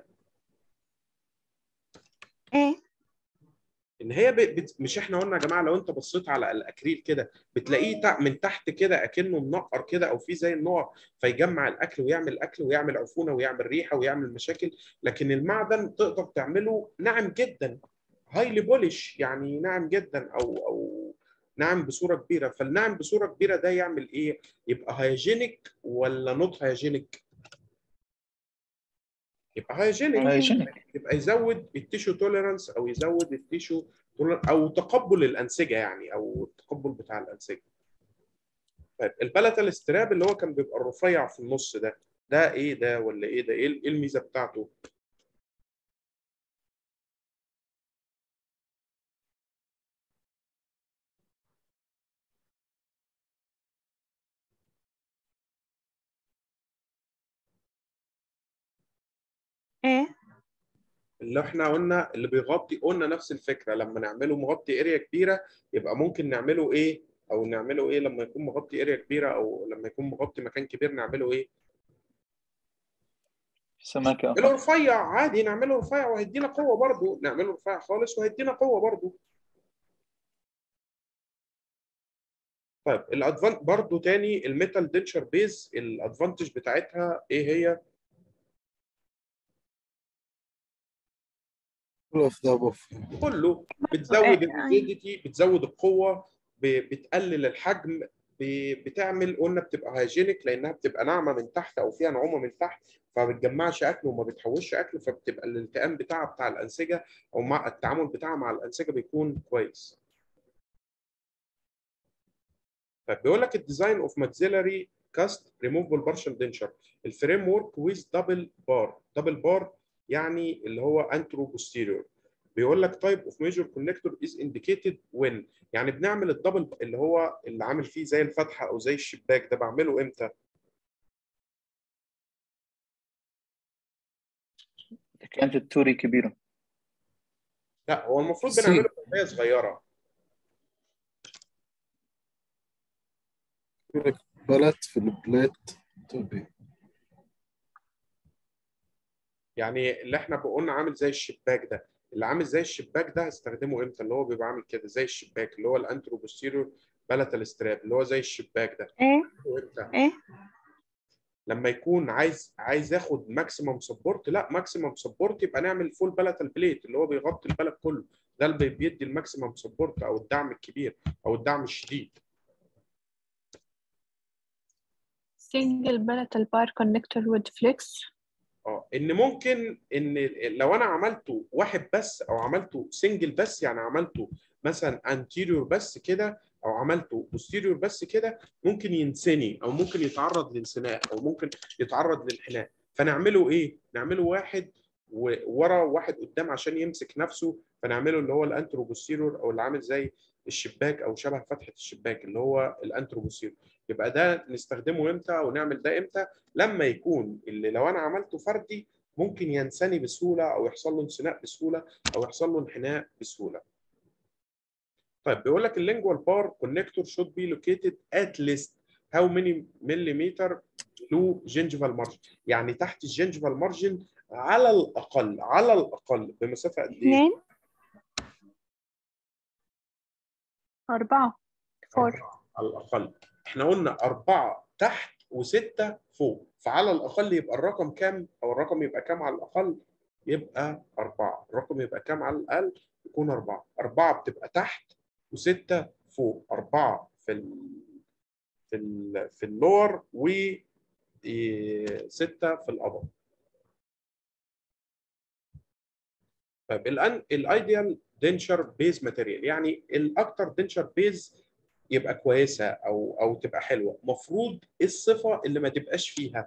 ايه ان هي ب... بت... مش احنا قلنا يا جماعه لو انت بصيت على الاكريل كده بتلاقيه تع... من تحت كده اكنه منقر كده او في زي النوع فيجمع الاكل ويعمل اكل ويعمل عفونه ويعمل ريحه ويعمل مشاكل لكن المعدن تقدر تعمله ناعم جدا هايلي بولش يعني ناعم جدا او او ناعم بصوره كبيره فالناعم بصوره كبيره ده يعمل ايه؟ يبقى هايجينيك ولا نوت هايجينيك؟ يبقى هايجينيك هايجينيك يبقى يزود التيشو توليرانس او يزود التيشو tolerance او تقبل الانسجه يعني او التقبل بتاع الانسجه. طيب البلاتال ستراب اللي هو كان بيبقى الرفيع في النص ده ده ايه ده ولا ايه ده؟ ايه إيه الميزه بتاعته؟ ايه اللي احنا قلنا اللي بيغطي قلنا نفس الفكره لما نعمله مغطي اريا كبيره يبقى ممكن نعمله ايه او نعمله ايه لما يكون مغطي اريا كبيره او لما يكون مغطي مكان كبير نعمله ايه سماكة نعمله أقل رفيع عادي نعمله رفيع وهيدينا قوه برضه نعمله رفيع خالص وهيدينا قوه برضه طيب الادفانت برضه تاني الميتال دنشر بيز الادفانتج بتاعتها ايه هي كل اوف ذا بوف كله بتزود الريجيديتي بتزود القوه ب- بتقلل الحجم ب- بتعمل قلنا بتبقى هايجينيك لانها بتبقى ناعمه من تحت او فيها نعومه من تحت فما بتجمعش اكل وما بتحوش اكل فبتبقى الالتئام بتاعها بتاع الانسجه او مع التعامل بتاعها مع الانسجه بيكون كويس. طيب بيقول لك الديزاين اوف ماكسيلاري كاست ريموفبل بارشل دنشر الفريم ورك ويز دبل بار دبل بار يعني اللي هو انترو بوستيريور بيقول لك تايب اوف ميجور كونكتور از انديكيتد وين يعني بنعمل الدبل اللي هو اللي عامل فيه زي الفتحه او زي الشباك ده بعمله امتى؟ إذا كانت التوري كبيرة لا هو المفروض سي. بنعمله بكميه صغيره بلت في البليت توبي يعني اللي احنا قلنا عامل زي الشباك ده اللي عامل زي الشباك ده هستخدمه امتى اللي هو بيبقى عامل كده زي الشباك اللي هو الانترو بوستيريور بلاتال ستراب اللي هو زي الشباك ده ايه وامتى ايه لما يكون عايز عايز ياخد ماكسيمم سبورت لا ماكسيمم سبورت يبقى نعمل فول بلاتال بليت اللي هو بيغطي البلد كله ده اللي بيدي الماكسيمم سبورت او الدعم الكبير او الدعم الشديد single balatal bar connector with flex اه ان ممكن ان لو انا عملته واحد بس او عملته سنجل بس يعني عملته مثلا انتيريور بس كده او عملته بوستيريور بس كده ممكن ينسني او ممكن يتعرض لانسناء او ممكن يتعرض للانحناء فنعمله ايه؟ نعمله واحد وورا وواحد قدام عشان يمسك نفسه فنعمله اللي هو الانترو بوستيريور او اللي عامل زي الشباك او شبه فتحه الشباك اللي هو الانترو بوستيريور يبقى ده نستخدمه امتى ونعمل ده امتى؟ لما يكون اللي لو انا عملته فردي ممكن ينسني بسهوله او يحصل له انسناء بسهوله او يحصل له انحناء بسهوله. طيب بيقول لك اللينجوال بار كونكتور should be located at least how many millimeter below gingival margin يعني تحت الجنجفال مارجن على الاقل على الاقل بمسافه قد ايه؟ اثنين أربعة فور أربعة على الأقل احنا قلنا أربعة تحت وستة فوق فعلى الأقل يبقى الرقم كام أو الرقم يبقى كام على الأقل يبقى أربعة الرقم يبقى كام على الأقل يكون أربعة أربعة بتبقى تحت وستة فوق أربعة في ال في ال في اللور و إيه، ستة في الأبر طيب الان الايديال دنشر بيز ماتيريال يعني الاكتر دنشر بيز يبقى كويسه او او تبقى حلوه المفروض ايه الصفه اللي ما تبقاش فيها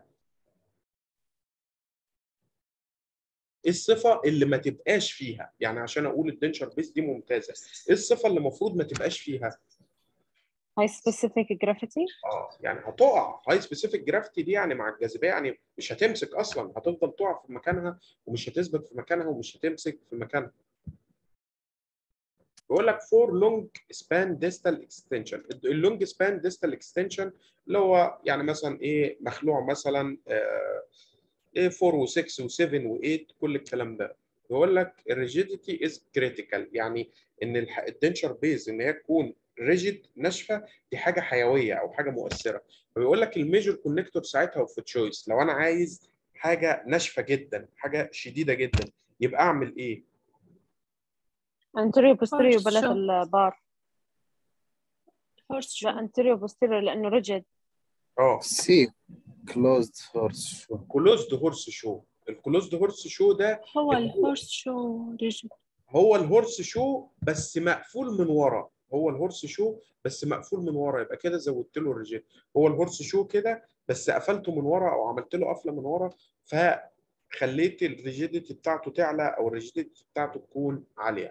ايه الصفه اللي ما تبقاش فيها يعني عشان اقول الدنشر بيز دي ممتازه ايه الصفه اللي المفروض ما تبقاش فيها هاي سبيسيفيك جرافيتي اه يعني هتقع هاي سبيسيفيك جرافيتي دي يعني مع الجاذبيه يعني مش هتمسك اصلا هتفضل تقع في مكانها ومش هتثبت في مكانها ومش هتمسك في مكانها بيقول لك فور لونج سبان ديستال اكستنشن اللونج سبان ديستال اكستنشن اللي هو يعني مثلا ايه مخلوع مثلا آه، ايه 4 و6 و7 و8 كل الكلام ده بيقول لك الريجيديتي از كريتيكال يعني ان الح- الدنشر بيز ان هي تكون ريجيد ناشفه دي حاجه حيويه او حاجه مؤثره فبيقول لك الميجر كونكتور ساعتها وفي تشويس لو انا عايز حاجه ناشفه جدا حاجه شديده جدا يبقى اعمل ايه؟ انتريو بوستيريو Horse بلات show. البار هورس لا انتريو بوستيريو لانه ريجيد اه سي كلوزد هورس شو كلوزد هورس شو الكلوزد هورس شو ده هو اللي هو- الهورس شو ريجيد هو الهورس شو بس مقفول من ورا هو الهورس شو بس مقفول من ورا يبقى كده زودت له الريجيت هو الهورس شو كده بس قفلته من ورا او عملت له قفله من ورا فخليت الريجيديتي بتاعته تعلى او الريجيديتي بتاعته تكون عاليه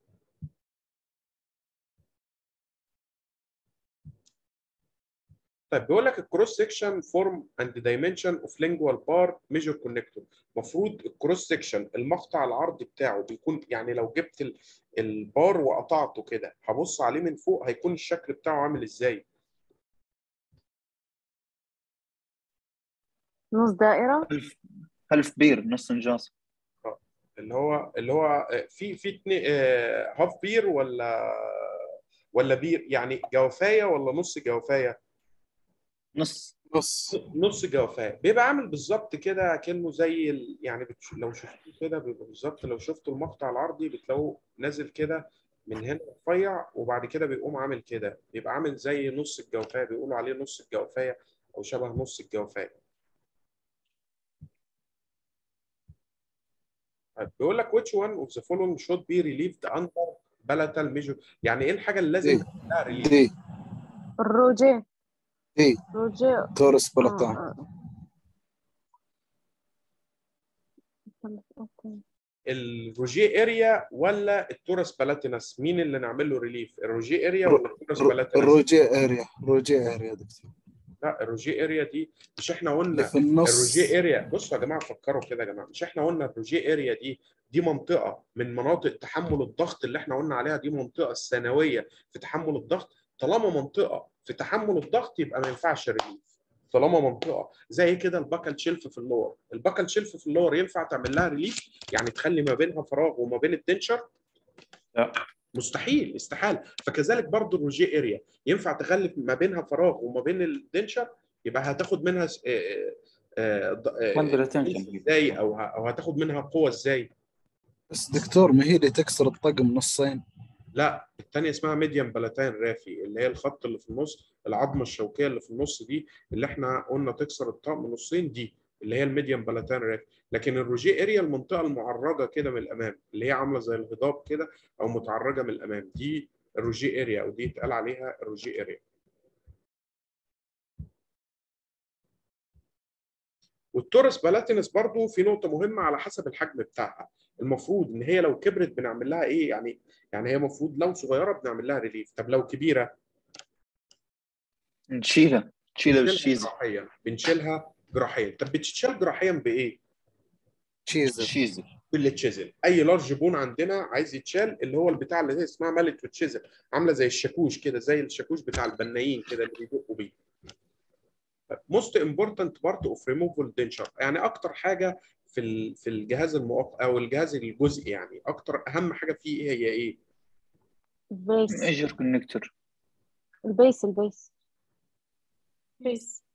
طيب بيقول لك الكروس سكشن فورم اند دايمنشن اوف لينجوال بار ميجر كونكتور المفروض الكروس سكشن المقطع العرضي بتاعه بيكون يعني لو جبت ال- البار وقطعته كده هبص عليه من فوق هيكون الشكل بتاعه عامل ازاي نص دائرة هلف هلف بير نص نجاص اللي هو اللي هو آه، في في اتنين آه، هاف بير ولا ولا بير يعني جوفايه ولا نص جوفايه نص نص نص جوفاء بيبقى عامل بالظبط كده كأنه زي ال... يعني بتش... لو شفتوه كده بيبقى بالظبط لو شفتوا المقطع العرضي بتلاقوه نازل كده من هنا رفيع وبعد كده بيقوم عامل كده بيبقى عامل زي نص الجوفاء بيقولوا عليه نص الجوفاء او شبه نص الجوفاء طيب بيقول لك which one of the following should be relieved under palatal measure يعني ايه الحاجه اللي لازم دي تعملها ريليف دي الروجي دي روجي تورس آه، بلطان آه. أوكي. الروجي اريا ولا التورس بالاتينس مين اللي نعمل له ريليف الروجي اريا ولا التورس بالاتينس الروجي اريا روجي اريا دكتور لا الروجي اريا دي مش احنا قلنا اللي في النص الروجي اريا بصوا يا جماعه فكروا كده يا جماعه مش احنا قلنا الروجي اريا دي دي منطقه من مناطق تحمل الضغط اللي احنا قلنا عليها دي منطقه الثانويه في تحمل الضغط طالما منطقه في تحمل الضغط يبقى ما ينفعش ريليف طالما منطقه زي كده الباكل شيلف في اللور الباكل شيلف في اللور ينفع تعمل لها ريليف يعني تخلي ما بينها فراغ وما بين الدنشر لا مستحيل استحاله فكذلك برضو الروجي اريا ينفع تخلي ما بينها فراغ وما بين الدنشر يبقى هتاخد منها س- آه، آه، ض- آه، مصدر attention. ازاي او ه- او هتاخد منها قوه ازاي بس دكتور ما هي اللي تكسر الطقم نصين لا الثانيه اسمها ميديم بلاتين رافي اللي هي الخط اللي في النص العظمه الشوكيه اللي في النص دي اللي احنا قلنا تكسر الطقم نصين دي اللي هي الميديم بلاتين رافي لكن الروجي اريا المنطقه المعرجه كده من الامام اللي هي عامله زي الهضاب كده او متعرجه من الامام دي الروجي اريا او دي اتقال عليها الروجي اريا والتورس بالاتينس برضو في نقطة مهمة على حسب الحجم بتاعها المفروض ان هي لو كبرت بنعمل لها ايه يعني يعني هي المفروض لو صغيرة بنعمل لها ريليف طب لو كبيرة نشيلها نشيلها بنشيلها بالشيزة جراحيا بنشيلها جراحيا طب بتتشال جراحيا بايه؟ تشيزر الشيزة بالتشيزل اي لارج بون عندنا عايز يتشال اللي هو البتاع اللي هي اسمها مالت وتشيزل عامله زي الشاكوش كده زي الشاكوش بتاع البنايين كده اللي بيدقوا بيه موست امبورتنت بارت اوف ريموفال دنشر يعني اكتر حاجه في ال- في الجهاز المؤقت او الجهاز الجزئي يعني اكتر اهم حاجه فيه هي ايه؟ بيس ميجر كونكتور البيس البيس بيس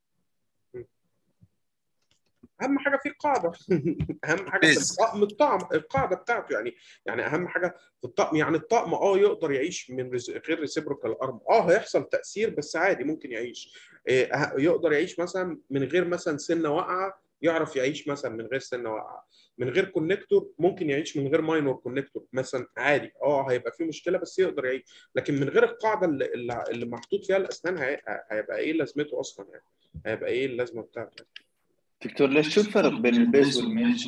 اهم حاجه في قاعده اهم حاجه في بس. الطقم الطعم القاعده بتاعته يعني يعني اهم حاجه في الطقم يعني الطقم اه يقدر يعيش من رز- غير ريسيبروكال ارم اه هيحصل تاثير بس عادي ممكن يعيش إيه، ه- يقدر يعيش مثلا من غير مثلا سنه واقعه يعرف يعيش مثلا من غير سنه واقعه من غير كونكتور ممكن يعيش من غير ماينور كونكتور مثلا عادي اه هيبقى فيه مشكله بس يقدر يعيش لكن من غير القاعده اللي, اللي- اللي محطوط فيها الاسنان هي- هيبقى ايه لازمته اصلا يعني هيبقى ايه اللازمه بتاعته دكتور ليش شو الفرق بين البيس والمينج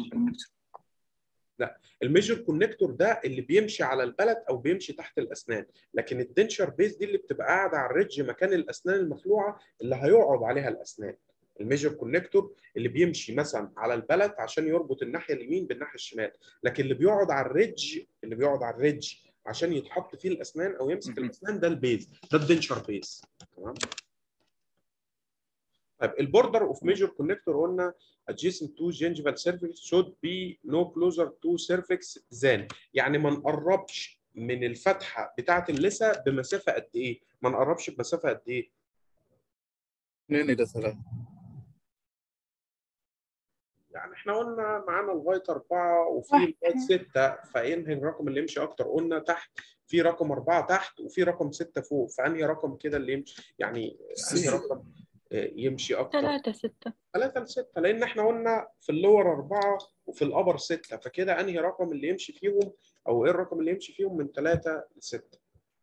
الميجر كونكتور ده اللي بيمشي على البلد او بيمشي تحت الاسنان لكن الدنشر بيز دي اللي بتبقى قاعده على الريدج مكان الاسنان المخلوعه اللي هيقعد عليها الاسنان الميجر كونكتور اللي بيمشي مثلا على البلد عشان يربط الناحيه اليمين بالناحيه الشمال لكن اللي بيقعد على الريدج اللي بيقعد على الريدج عشان يتحط فيه الاسنان او يمسك مهم. الاسنان ده البيز ده الدنشر بيز تمام طيب البوردر اوف ميجر كونكتور قلنا adjacent to gingival cervix should be no closer to cervix than يعني ما نقربش من الفتحه بتاعه اللثه بمسافه قد ايه؟ ما نقربش بمسافه قد ايه؟ اثنين الى ثلاثة يعني احنا قلنا معانا لغايه اربعه وفي واحد. لغايه سته فانهي الرقم اللي يمشي اكتر؟ قلنا تحت في رقم اربعه تحت وفي رقم سته فوق فانهي رقم كده اللي يمشي يعني انهي سي. رقم آه، يمشي اكتر؟ ثلاثة ستة ثلاثة لستة لأن احنا قلنا في اللور أربعة وفي الأبر ستة فكده أنهي رقم اللي يمشي فيهم أو إيه الرقم اللي يمشي فيهم من ثلاثة لستة.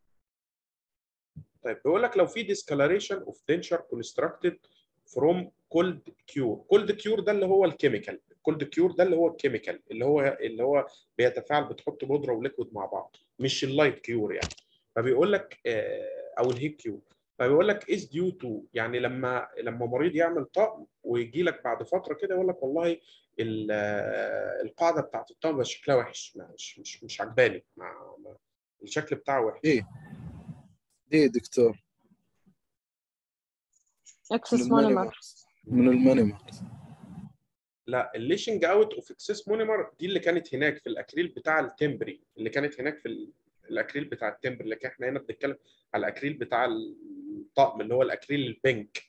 طيب بيقول لك لو في discoloration of denture constructed from cold cure. cold cure ده اللي هو الكيميكال. cold cure ده اللي هو الكيميكال اللي هو اللي هو بيتفاعل بتحط بودرة وليكويد مع بعض مش اللايت كيور يعني. فبيقول لك آه، أو الهيت كيور. فبيقول لك از ديو تو يعني لما لما مريض يعمل طقم ويجي لك بعد فتره كده يقول لك والله ال- آه، القاعده بتاعت الطقم بقى شكلها وحش مش مش مش عجباني ما- ما- الشكل بتاعه وحش ايه ايه دكتور اكسس من مونيمر المونيمر من المونيمر لا الليشنج اوت اوف اكسس مونيمر دي اللي كانت هناك في الاكريل بتاع التمبري اللي كانت هناك في ال- الاكريل بتاع التمبري لكن احنا هنا بنتكلم على الاكريل بتاع الطقم اللي هو الاكريل البينك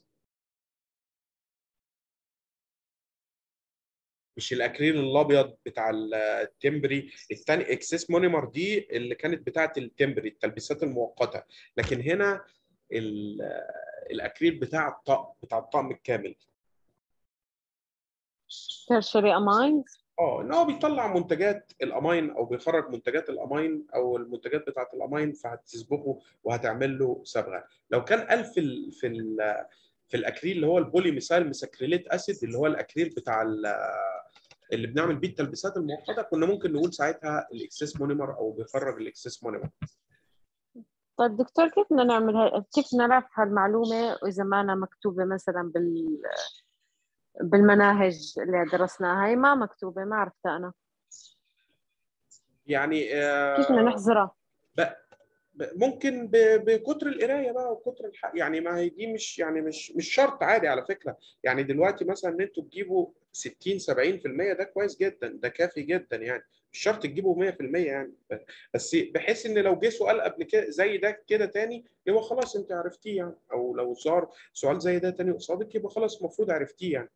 مش الاكريل الابيض بتاع التمبري الثاني اكسس مونيمر دي اللي كانت بتاعه التمبري التلبيسات المؤقته لكن هنا ال- الاكريل بتاع الطقم بتاع الطقم الكامل تيرشري اماينز اه ان هو بيطلع منتجات الامين او بيخرج منتجات الامين او المنتجات بتاعه الامين فهتسبقه وهتعمل له صبغه لو كان قال في ال في ال في الاكريل اللي هو البولي ميثايل مسكريليت اسيد اللي هو الاكريل بتاع ال- اللي بنعمل بيه التلبيسات المؤقته كنا ممكن نقول ساعتها الاكسس مونيمر او بيخرج الاكسس مونيمر طيب دكتور كيف بدنا نعمل هاي كيف نعرف هالمعلومة وإذا ما أنا مكتوبة مثلا بال بالمناهج اللي درسناها هي ما مكتوبة ما عرفتها أنا يعني آه، كيف بدنا نحذرها ب- ممكن ب- بكتر القرايه بقى وكتر الح... يعني ما هي دي مش يعني مش مش شرط عادي على فكره يعني دلوقتي مثلا ان انتوا تجيبوا 60 70% ده كويس جدا ده كافي جدا يعني مش شرط تجيبوا 100% يعني بس بحيث ان لو جه سؤال قبل كده زي ده كده تاني يبقى خلاص انت عرفتيه يعني او لو ظهر سؤال زي ده تاني قصادك يبقى خلاص المفروض عرفتيه يعني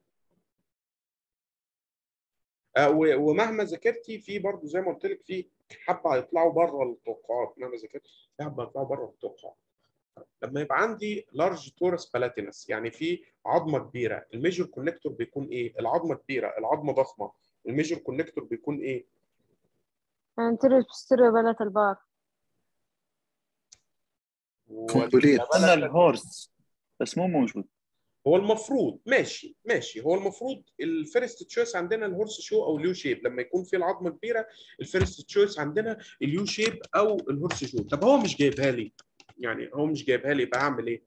آه، و- ومهما ذاكرتي في برضه زي ما قلت لك في حبه هيطلعوا بره التوقعات مهما ذاكرت في حبه هيطلعوا بره التوقعات لما يبقى عندي لارج تورس بلاتينس يعني في عظمه كبيره الميجر كونكتور بيكون ايه العظمه كبيره العظمه ضخمه الميجر كونكتور بيكون ايه انتري بستيريو بلت البار كومبليت قلنا الهورس بس مو موجود هو المفروض ماشي ماشي هو المفروض الفيرست تشويس عندنا الهورس شو او اليو شيب لما يكون في العظمه كبيره الفيرست تشويس عندنا اليو شيب او الهورس شو طب هو مش جايبها لي يعني هو مش جايبها لي يبقى اعمل ايه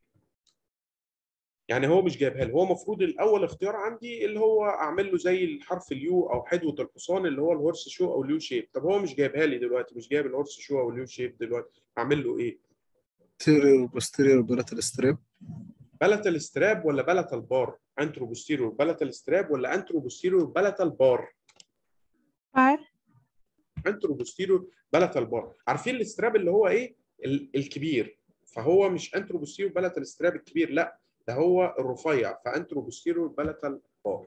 يعني هو مش جايبها لي هو المفروض الاول اختيار عندي اللي هو اعمل له زي الحرف اليو او حدوه الحصان اللي هو الهورس شو او اليو شيب طب هو مش جايبها لي دلوقتي مش جايب الهورس شو او اليو شيب دلوقتي اعمل له ايه تيريور بوستيريور بلاتال ستريب بلاتال ستراب ولا بلاتال بار انترو بوستيريور بلاتال ستراب ولا انترو بوستيريور بلاتال بار بار انترو بوستيريور بلاتال بار عارفين الاستراب اللي هو ايه ال- الكبير فهو مش انترو بوستيريور بلاتال ستراب الكبير لا ده هو الرفيع فانترو بوستيريور بلاتال بار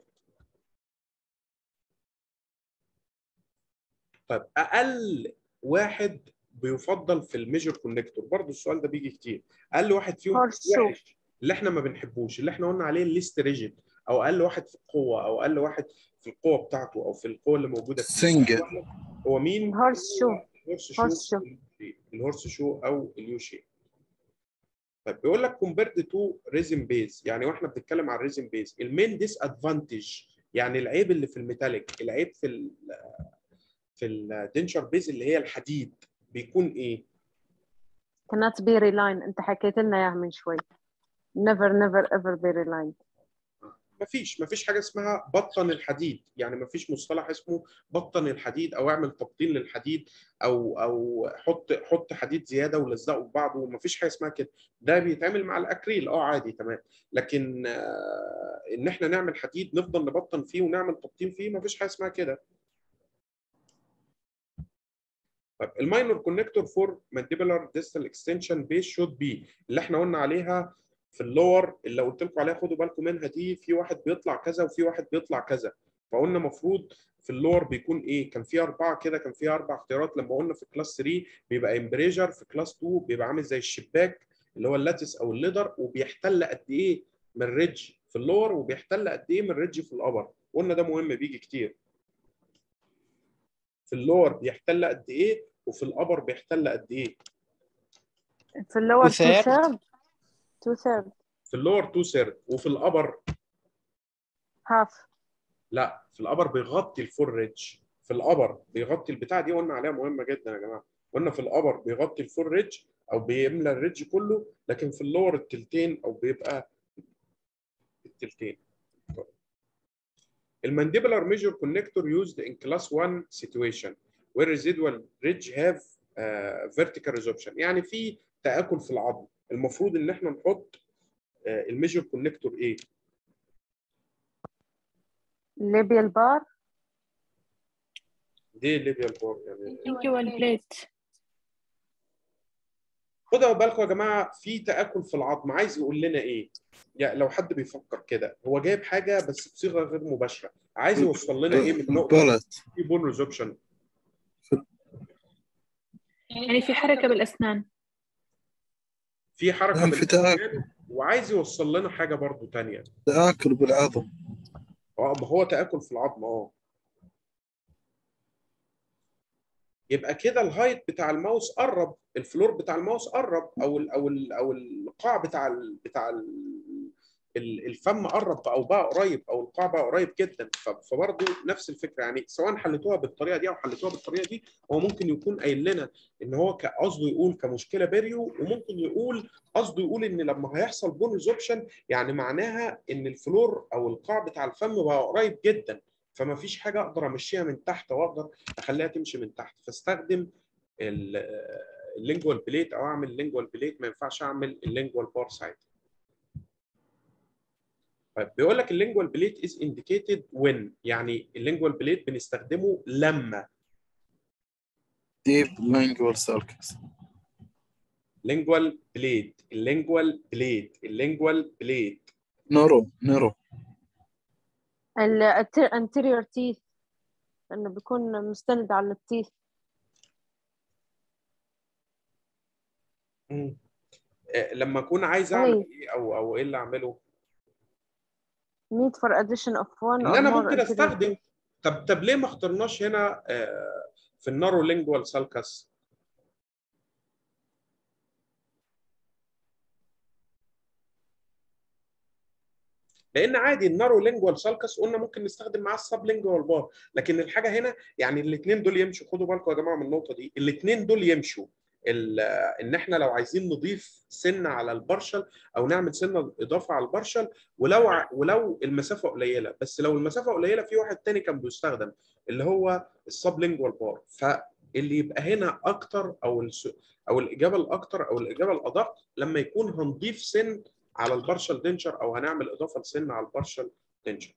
طيب اقل واحد بيفضل في الميجر كونكتور برضه السؤال ده بيجي كتير اقل واحد فيهم هورس شو. وحش اللي احنا ما بنحبوش اللي احنا قلنا عليه الليست ريجيد او اقل واحد في القوه او اقل واحد في القوه بتاعته او في القوه اللي موجوده فيه سنجل هو مين هورس شو الهورس شو هورس شو. الهورس شو او اليو شيب طيب بيقول لك كومبيرد تو ريزن بيز يعني واحنا بنتكلم عن الريزن بيز المين ديس ادفانتج يعني العيب اللي في الميتاليك العيب في ال في الدنشر بيز اللي هي الحديد بيكون ايه؟ cannot be relined انت حكيت لنا اياها من شوي never never ever be relined مفيش مفيش حاجه اسمها بطن الحديد يعني مفيش مصطلح اسمه بطن الحديد او اعمل تبطين للحديد او او حط حط حديد زياده ولزقه في بعضه مفيش حاجه اسمها كده ده بيتعمل مع الاكريل اه عادي تمام لكن آه ان احنا نعمل حديد نفضل نبطن فيه ونعمل تبطين فيه مفيش حاجه اسمها كده طب الماينور كونكتور فور مانديبولار ديستال اكستنشن بيس شود بي اللي احنا قلنا عليها في اللور اللي قلت لكم عليها خدوا بالكم منها دي في واحد بيطلع كذا وفي واحد بيطلع كذا فقلنا المفروض في اللور بيكون ايه كان في اربعه كده كان في اربع اختيارات لما قلنا في كلاس 3 بيبقى امبريجر في كلاس 2 بيبقى عامل زي الشباك اللي هو اللاتس او الليدر وبيحتل قد ايه من ريدج في اللور وبيحتل قد ايه من ريدج في الابر قلنا ده مهم بيجي كتير في اللور بيحتل قد ايه وفي الابر بيحتل قد ايه في اللور Two تو third. ثيرد تو ثيرد في اللور 2 سيرد وفي الابر هاف لا في الابر بيغطي الفول ريدج في الابر بيغطي البتاع دي قلنا عليها مهمه جدا يا جماعه قلنا في الابر بيغطي الفول ريدج او بيملى الريدج كله لكن في اللور التلتين او بيبقى التلتين طيب. المانديبولار ميجور كونكتور used in class 1 situation where residual ridge have uh, vertical resorption يعني في تآكل في العظم المفروض ان احنا نحط uh, الميجور كونكتور ايه الليبيال بار دي الليبيال بار يعني lingual plate خدوا بالكم يا جماعه في تاكل في العظم عايز يقول لنا ايه؟ يعني لو حد بيفكر كده هو جايب حاجه بس بصيغه غير مباشره عايز يوصل لنا ايه من نقطه البلد في بون ريزوبشن يعني في حركة بالأسنان في حركه نعم، في بالأسنان وعايز يوصل لنا حاجه برضو تانية تآكل بالعظم اه ما هو تاكل في العظم اه يبقى كده الهايت بتاع الماوس قرب الفلور بتاع الماوس قرب او ال او ال او القاع بتاع ال بتاع ال ال- الفم قرب او بقى قريب او القاع بقى قريب جدا ف- فبرضه نفس الفكره يعني سواء حلتوها بالطريقه دي او حلتوها بالطريقه دي هو ممكن يكون قايل لنا ان هو ك- قصده يقول كمشكله بيريو وممكن يقول قصده يقول ان لما هيحصل بون ريزوبشن يعني معناها ان الفلور او القاع بتاع الفم بقى قريب جدا فما فيش حاجه اقدر امشيها من تحت واقدر اخليها تمشي من تحت فاستخدم اللينجوال بليت او اعمل اللينجوال بليت ما ينفعش اعمل اللينجوال بار ساعتها طيب بيقول لك اللينجوال بليت از انديكيتد وين يعني اللينجوال بليت بنستخدمه لما ديب لينجوال سالكس لينجوال بليت اللينجوال بليت اللينجوال بليت نورو نورو الانتيريور تيث انه بيكون مستند على التيث مم. آه، لما اكون عايز اعمل أي. ايه او او ايه اللي اعمله need for addition of one ان or انا more ممكن anterior استخدم teeth. طب طب ليه ما اخترناش هنا آه، في النارو لينجوال سالكس لان عادي النارو لينجوال سالكس قلنا ممكن نستخدم معاه السب لينجوال بار لكن الحاجه هنا يعني الاثنين دول يمشوا خدوا بالكم يا جماعه من النقطه دي الاثنين دول يمشوا ال- ان احنا لو عايزين نضيف سنه على البرشل او نعمل سنه اضافه على البرشل ولو ع- ولو المسافه قليله بس لو المسافه قليله في واحد تاني كان بيستخدم اللي هو السب لينجوال بار فاللي يبقى هنا اكتر او الس- او الاجابه الاكتر او الاجابه الادق لما يكون هنضيف سن على البارشل دنشر او هنعمل اضافه لسن على البارشل دنشر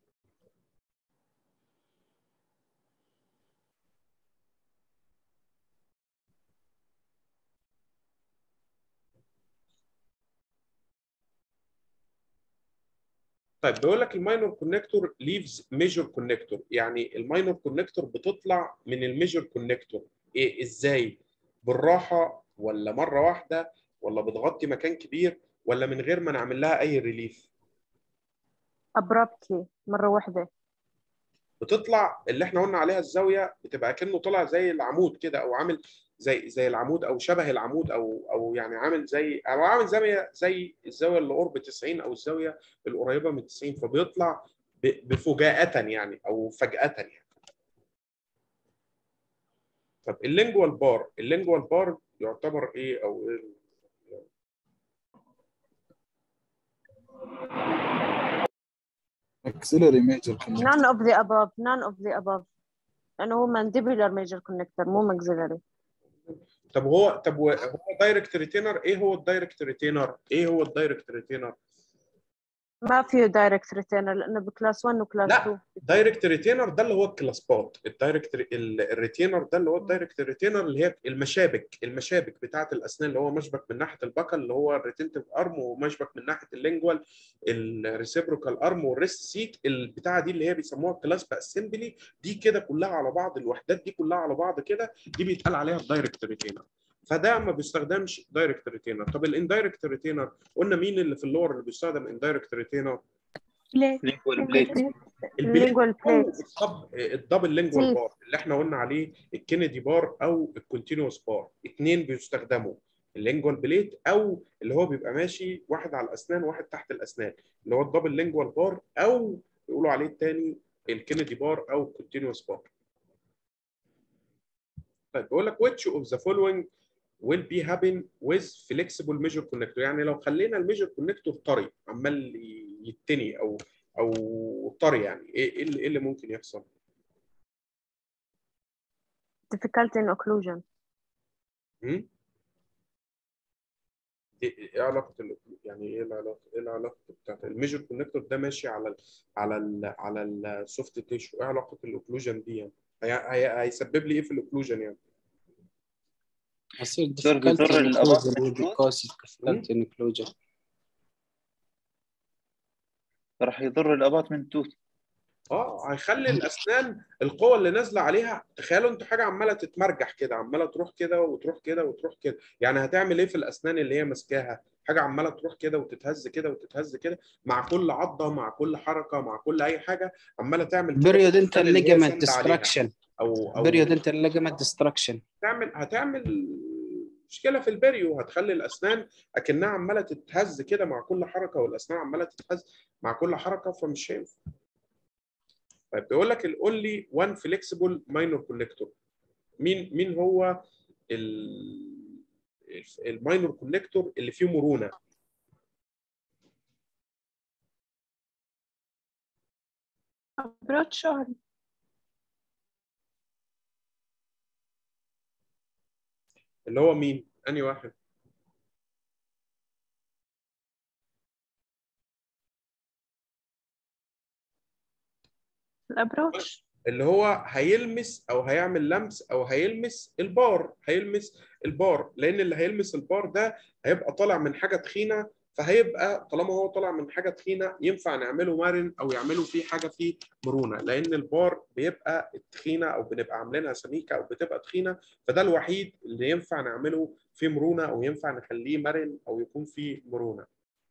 طيب بيقول لك الماينور كونكتور ليفز ميجور كونكتور يعني الماينور كونكتور بتطلع من الميجور كونكتور ايه ازاي بالراحه ولا مره واحده ولا بتغطي مكان كبير ولا من غير ما نعمل لها اي ريليف abruptly مرة واحدة بتطلع اللي احنا قلنا عليها الزاويه بتبقى كانه طالع زي العمود كده او عامل زي زي العمود او شبه العمود او او يعني عامل زي او عامل زاويه زي الزاويه اللي قرب 90 او الزاويه القريبه من 90 فبيطلع ب- بفجاءة يعني او فجأة يعني طب اللينجوال بار اللينجوال بار يعتبر ايه او ايه auxiliary major connector none of the above none of the above لأنه هو mandibular major connector مو maxillary طب هو طب هو دايركت ريتينر ايه هو الدايركت ريتينر ايه هو الدايركت ريتينر ما فيه دايركت ريتينر لأنه بكلاس 1 وكلاس لا. 2 دايركت ريتينر ده اللي هو الكلاسبات الدايركت الريتينر ده اللي هو الدايركت ريتينر اللي هي المشابك المشابك بتاعه الاسنان اللي هو مشبك من ناحيه البكل اللي هو الريتنتيف ارم ومشبك من ناحيه اللينجوال الريسيبروكال ارم والريست سيت البتاعه دي اللي هي بيسموها كلاسب اسمبلي دي كده كلها على بعض الوحدات دي كلها على بعض كده دي بيتقال عليها الدايركت ريتينر فده ما بيستخدمش دايركت ريتينر طب الاندايركت ريتينر قلنا مين اللي في اللور اللي بيستخدم اندايركت ريتينر ليه؟ لينكوال بليت البليت lingual أو plate. الدب الدبل لينجوال Teeth. بار اللي احنا قلنا عليه الكينيدي بار او الكونتينوس بار اثنين بيستخدموا اللينجوال بليت او اللي هو بيبقى ماشي واحد على الاسنان وواحد تحت الاسنان اللي هو الدبل لينجوال بار او بيقولوا عليه الثاني الكينيدي بار او الكونتينوس بار طيب بيقول لك which of the following will be happen with flexible measure connector يعني لو خلينا الميجر كونكتور طري عمال يتني او او طري يعني ايه ايه اللي, إيه اللي ممكن يحصل؟ difficulty in occlusion هم؟ ايه إيه علاقه ال- يعني ايه العلاقه ايه العلاقه بتاعت الميجر كونكتور ده ماشي على ال على ال على السوفت تيشو ايه علاقه الاوكلوجن دي يعني هي هي هيسبب لي ايه في الاوكلوجن يعني يصير يصير difficulty بيضر in الأباط inclusion will be بالخطوط. causes difficulty in inclusion راح يضر الاباط من التوت اه هيخلي الاسنان القوه اللي نازله عليها تخيلوا انتوا حاجه عماله تتمرجح كده عماله تروح كده وتروح كده وتروح كده يعني هتعمل ايه في الاسنان اللي هي ماسكاها حاجه عماله تروح كده وتتهز كده وتتهز كده مع كل عضه مع كل حركه مع كل اي حاجه عماله تعمل كده في periodontal الأسنان اللي هي ligament ساندة عليها. destruction او او periodontal ligament destruction هتعمل هتعمل مشكله في البريو هتخلي الاسنان اكنها عماله تتهز كده مع كل حركه والاسنان عماله تتهز مع كل حركه فمش هينفع طيب بيقول لك الاونلي وان فليكسيبل ماينور كونكتور مين مين هو الماينور كونكتور اللي فيه مرونه approach arm اللي هو مين انهي واحد الابروتش اللي هو هيلمس او هيعمل لمس او هيلمس البار هيلمس البار لان اللي هيلمس البار ده هيبقى طالع من حاجه تخينه فهيبقى طالما هو طالع من حاجه تخينه ينفع نعمله مرن او يعملوا فيه حاجه فيه مرونه لان البار بيبقى التخينه او بنبقى عاملينها سميكه او بتبقى تخينه فده الوحيد اللي ينفع نعمله فيه مرونه او ينفع نخليه مرن او يكون فيه مرونه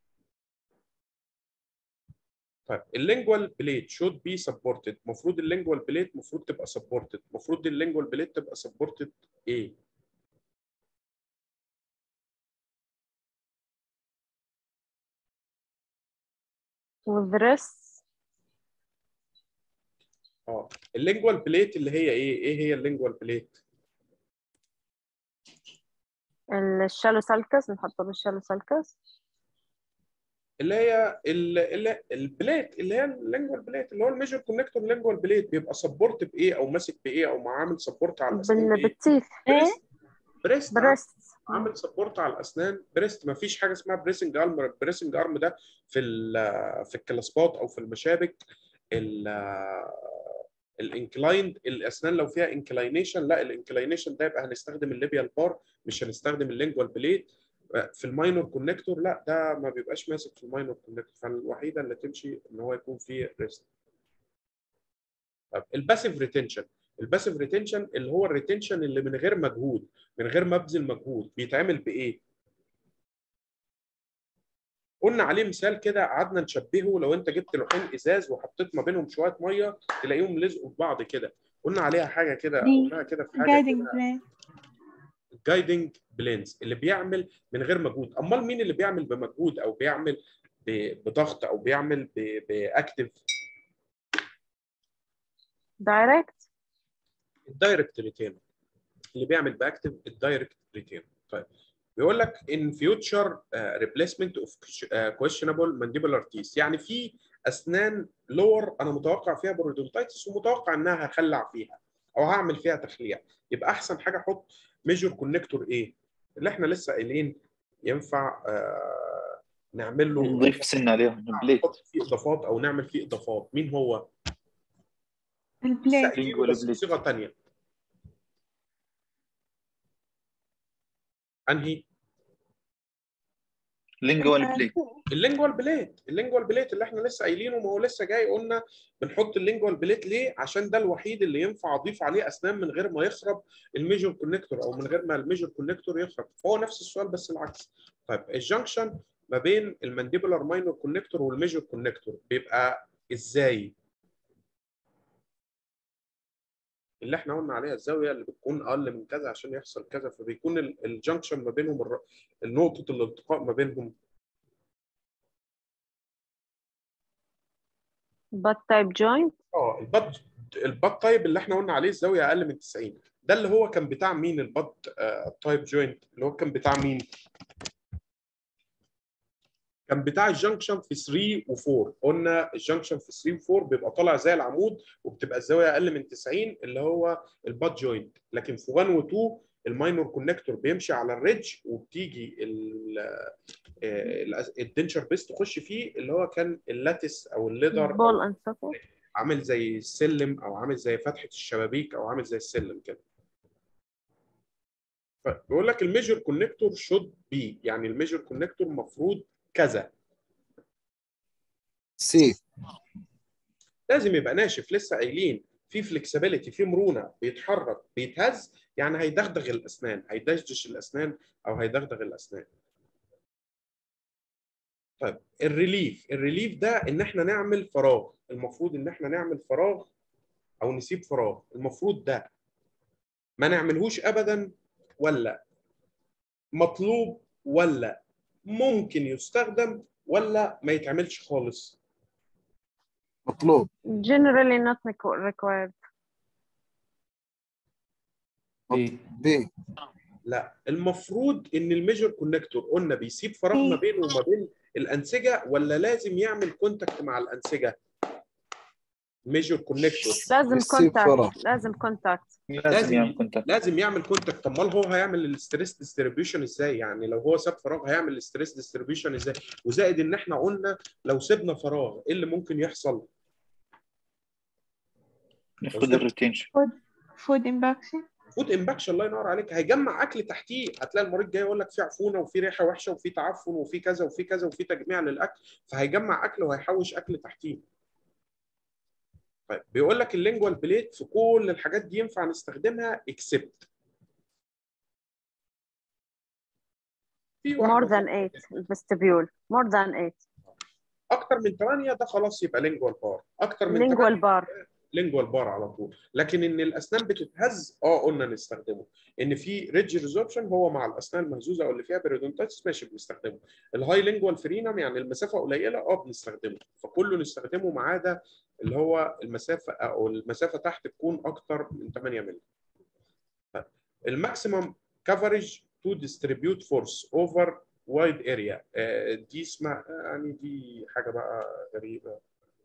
طيب اللينجوال بليت شود بي سبورتد المفروض اللينجوال بليت المفروض تبقى سبورتد المفروض اللينجوال بليت تبقى سبورتد ايه with the wrists اه اللينجوال بليت اللي هي ايه ايه هي اللينجوال بليت الشالو سالكس نحطه بالشالو سالكس اللي هي ال- اللي البليت اللي هي اللينجوال بليت اللي هو الميجر كونكتور لينجوال بليت بيبقى سبورت بايه او ماسك بايه او عامل سبورت على الاسنان بال بايه بالتيث بريست بريست بريست عامل سبورت على الاسنان بريست ما فيش حاجه اسمها بريسنج ارم البريسنج ارم ده في ال- في الكلاسبات او في المشابك الانكلايند الاسنان لو فيها انكلاينيشن لا الانكلاينيشن ده يبقى هنستخدم الليبيال بار مش هنستخدم اللينجوال بليت في الماينور كونكتور لا ده ما بيبقاش ماسك في الماينور كونكتور فالوحيده اللي تمشي ان هو يكون فيه ريست طب الباسيف ريتنشن الباسيف ريتنشن اللي هو الريتنشن اللي من غير مجهود من غير ما ابذل مجهود بيتعمل بايه قلنا عليه مثال كده قعدنا نشبهه لو انت جبت لوحين ازاز وحطيت ما بينهم شويه ميه تلاقيهم لزقوا في بعض كده قلنا عليها حاجه كده دي قلناها كده في حاجه guiding كده plane جايدنج بلينز اللي بيعمل من غير مجهود امال مين اللي بيعمل بمجهود او بيعمل ب- بضغط او بيعمل ب- باكتف دايركت الدايركت ريتينر اللي بيعمل باكتف الدايركت ريتينر طيب بيقول لك ان فيوتشر ريبليسمنت اوف كويشنبل مانديبولار تيس يعني في اسنان لور انا متوقع فيها بورودونتايتس ومتوقع انها هخلع فيها او هعمل فيها تخليع يبقى احسن حاجه احط ميجور كونكتور ايه اللي احنا لسه قايلين ينفع آه، نعمل له نضيف سن عليهم البليت نحط فيه اضافات او نعمل فيه اضافات مين هو؟ لسه البليت قايلينه بس بصيغه ثانيه انهي؟ لينجوال بليت اللينجوال بليت اللينجوال بليت اللي احنا لسه قايلينه ما هو لسه جاي قلنا بنحط اللينجوال بليت ليه عشان ده الوحيد اللي ينفع اضيف عليه اسنان من غير ما يخرب الميجور كونكتور او من غير ما الميجور كونكتور يخرب فهو نفس السؤال بس العكس طيب الجنكشن ما بين المانديبولار ماينور كونكتور والميجور كونكتور بيبقى ازاي اللي احنا قلنا عليها الزاويه اللي بتكون اقل من كذا عشان يحصل كذا فبيكون ال- الجنكشن ما بينهم الر- نقطه الالتقاء ما بينهم بات تايب جوينت اه البط البط تايب اللي احنا قلنا عليه الزاويه اقل من 90 ده اللي هو كان بتاع مين البط آه تايب جوينت اللي هو كان بتاع مين كان بتاع الجنكشن في 3 و4 قلنا الجنكشن في 3 و4 بيبقى طالع زي العمود وبتبقى الزاويه اقل من 90 اللي هو البات جوينت لكن في 1 و2 الماينور كونكتور بيمشي على الريدج وبتيجي ال- آه، الأز- الدنشر بيس تخش فيه اللي هو كان اللاتس او الليدر بول اند سوكت عامل زي السلم او عامل زي فتحه الشبابيك او عامل زي السلم كده فبيقول لك الميجر كونكتور شود بي يعني الميجر كونكتور المفروض كذا سي لازم يبقى ناشف لسه قايلين في فلكسبيليتي في مرونه بيتحرك بيتهز يعني هيدغدغ الاسنان هيدشدش الاسنان او هيدغدغ الاسنان طيب الريليف الريليف ده ان احنا نعمل فراغ المفروض ان احنا نعمل فراغ او نسيب فراغ المفروض ده ما نعملهوش ابدا ولا مطلوب ولا ممكن يستخدم ولا ما يتعملش خالص مطلوب generally not requ- required بي لا المفروض ان الميجر كونكتور قلنا بيسيب فراغ ما بينه وما بين الانسجه ولا لازم يعمل كونتاكت مع الانسجه ميجر كونكتور لازم يسيب فراغ. كونتاكت لازم كونتاكت لازم يعمل كونتاكت لازم يعمل كونتاكت طب امال هو هيعمل الستريس ديستريبيوشن ازاي يعني لو هو ساب فراغ هيعمل الستريس ديستريبيوشن ازاي وزائد ان احنا قلنا لو سيبنا فراغ ايه اللي ممكن يحصل نفقد الريتنشن فود امباكشن فود امباكشن الله ينور عليك هيجمع اكل تحتيه هتلاقي المريض جاي يقول لك في عفونه وفي ريحه وحشه وفي تعفن وفي كذا وفي كذا وفي تجميع للاكل فهيجمع اكل وهيحوش اكل تحتيه طيب بيقول لك اللينجوال بليت في كل الحاجات دي ينفع نستخدمها اكسبت في more واحده than 8 الفستبيول more than 8 اكتر من 8 ده خلاص يبقى لينجوال بار اكتر من lingual 8 bar لينجوال بار على طول لكن ان الاسنان بتتهز اه قلنا نستخدمه ان في ريدج ريزوربشن هو مع الاسنان المهزوزه او اللي فيها بيريدونتايتس ماشي بنستخدمه الهاي لينجوال فرينم يعني المسافه قليله اه بنستخدمه فكله نستخدمه ما عدا اللي هو المسافه او المسافه تحت تكون اكتر من 8 مللي الماكسيمم كفرج تو ديستريبيوت فورس اوفر وايد اريا دي اسمها يعني دي حاجه بقى غريبه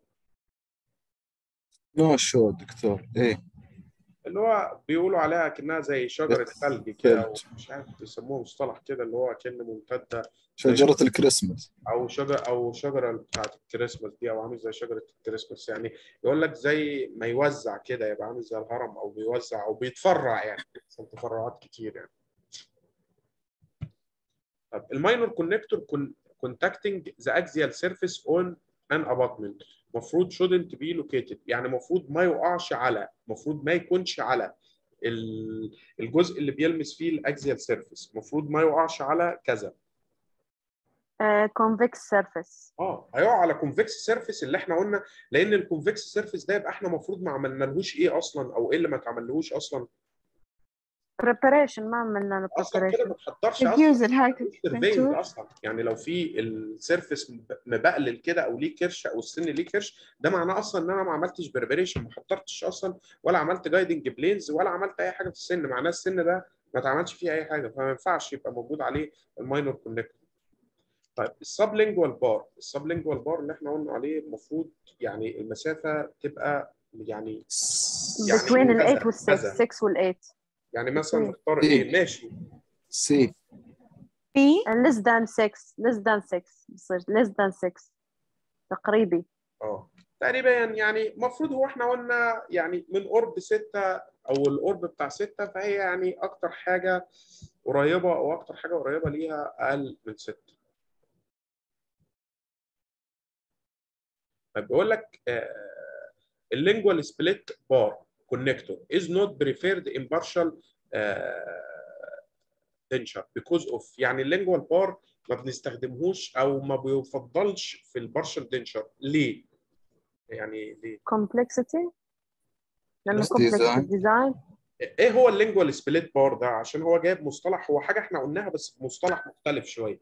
نو شو دكتور ايه اللي هو بيقولوا عليها كأنها زي شجرة ثلج كده أو مش عارف بيسموها مصطلح كده اللي هو كأنه ممتدة شجرة الكريسماس أو شجرة أو شجرة بتاعت الكريسماس دي أو عامل زي شجرة الكريسماس يعني يقول لك زي ما يوزع كده يبقى عامل زي الهرم أو بيوزع أو بيتفرع يعني عشان تفرعات كتير يعني طب الماينور كونكتور contacting the axial surface on an abutment المفروض shouldn't be located يعني المفروض ما يقعش على المفروض ما يكونش على ال- الجزء اللي بيلمس فيه الاكزيال سيرفيس المفروض ما يقعش على كذا كونفكس سيرفيس اه هيقع على كونفكس سيرفيس اللي احنا قلنا لان الكونفكس سيرفيس ده يبقى احنا المفروض ما عملنالهوش ايه اصلا او ايه اللي ما اتعملهوش اصلا بريباريشن ما عملنا له اصلا كده ما بريباريشن تحضرش اصلا الفيوز الهايكل سيرفينج اصلا يعني لو في السيرفيس مبقلل كده او ليه كرش او السن ليه كرش ده معناه اصلا ان انا ما عملتش بريباريشن ما حضرتش اصلا ولا عملت جايدنج بلينز ولا عملت اي حاجه في السن معناه السن ده ما اتعملش فيه اي حاجه فما ينفعش يبقى موجود عليه الماينور كونكتور طيب السبلينجوال بار السبلينجوال بار اللي احنا قلنا عليه المفروض يعني المسافه تبقى يعني بتوين ال 8 كذا- وال 6 كذا. 6 وال 8 يعني مثلا between. نختار ايه ماشي سي بي less than 6 less than 6 بصير less than 6 تقريبي اه تقريبا يعني المفروض هو احنا قلنا يعني من قرب ستة او القرب بتاع ستة فهي يعني اكتر حاجة قريبة او اكتر حاجة قريبة ليها اقل من ستة طيب بيقول لك اللينجوال سبليت بار كونكتور is not preferred in partial دنشر because of يعني اللينجوال بار ما بنستخدمهوش او ما بيفضلش في البارشل دنشر ليه؟ يعني ليه؟ complexity لانه Plus complex design. ديزاين ايه هو اللينجوال سبليت بار ده؟ عشان هو جايب مصطلح هو حاجه احنا قلناها بس مصطلح مختلف شويه.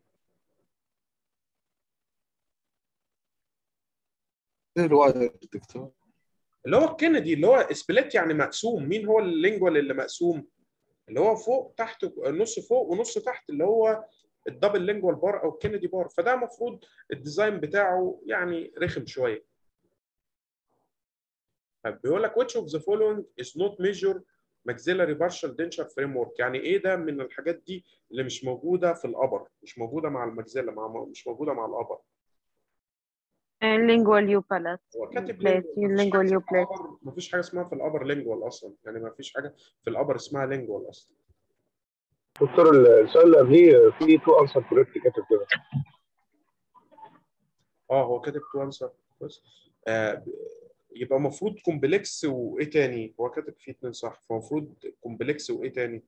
ايه الواير دكتور اللي هو الكندي اللي هو سبليت يعني مقسوم، مين هو اللينجوال اللي مقسوم؟ اللي هو فوق تحت نص فوق ونص تحت اللي هو الدبل لينجوال بار او الكندي بار فده المفروض الديزاين بتاعه يعني رخم شويه. طيب بيقول لك which of the following is not measure maxillary partial denture framework يعني ايه ده من الحاجات دي اللي مش موجوده في الابر مش موجوده مع المجزله مع مش موجوده مع الابر lingual يو باليت هو كاتب بليت lingual يو بليت ما فيش حاجه اسمها في الابر لينجوال اصلا يعني ما فيش حاجه في الابر اسمها لينجوال اصلا دكتور السؤال اللي قبليه في تو انسر كوريكت كاتب كده اه هو كاتب تو انسر بس آه يبقى المفروض كومبلكس وايه تاني هو كاتب فيه اتنين صح فالمفروض كومبلكس وايه تاني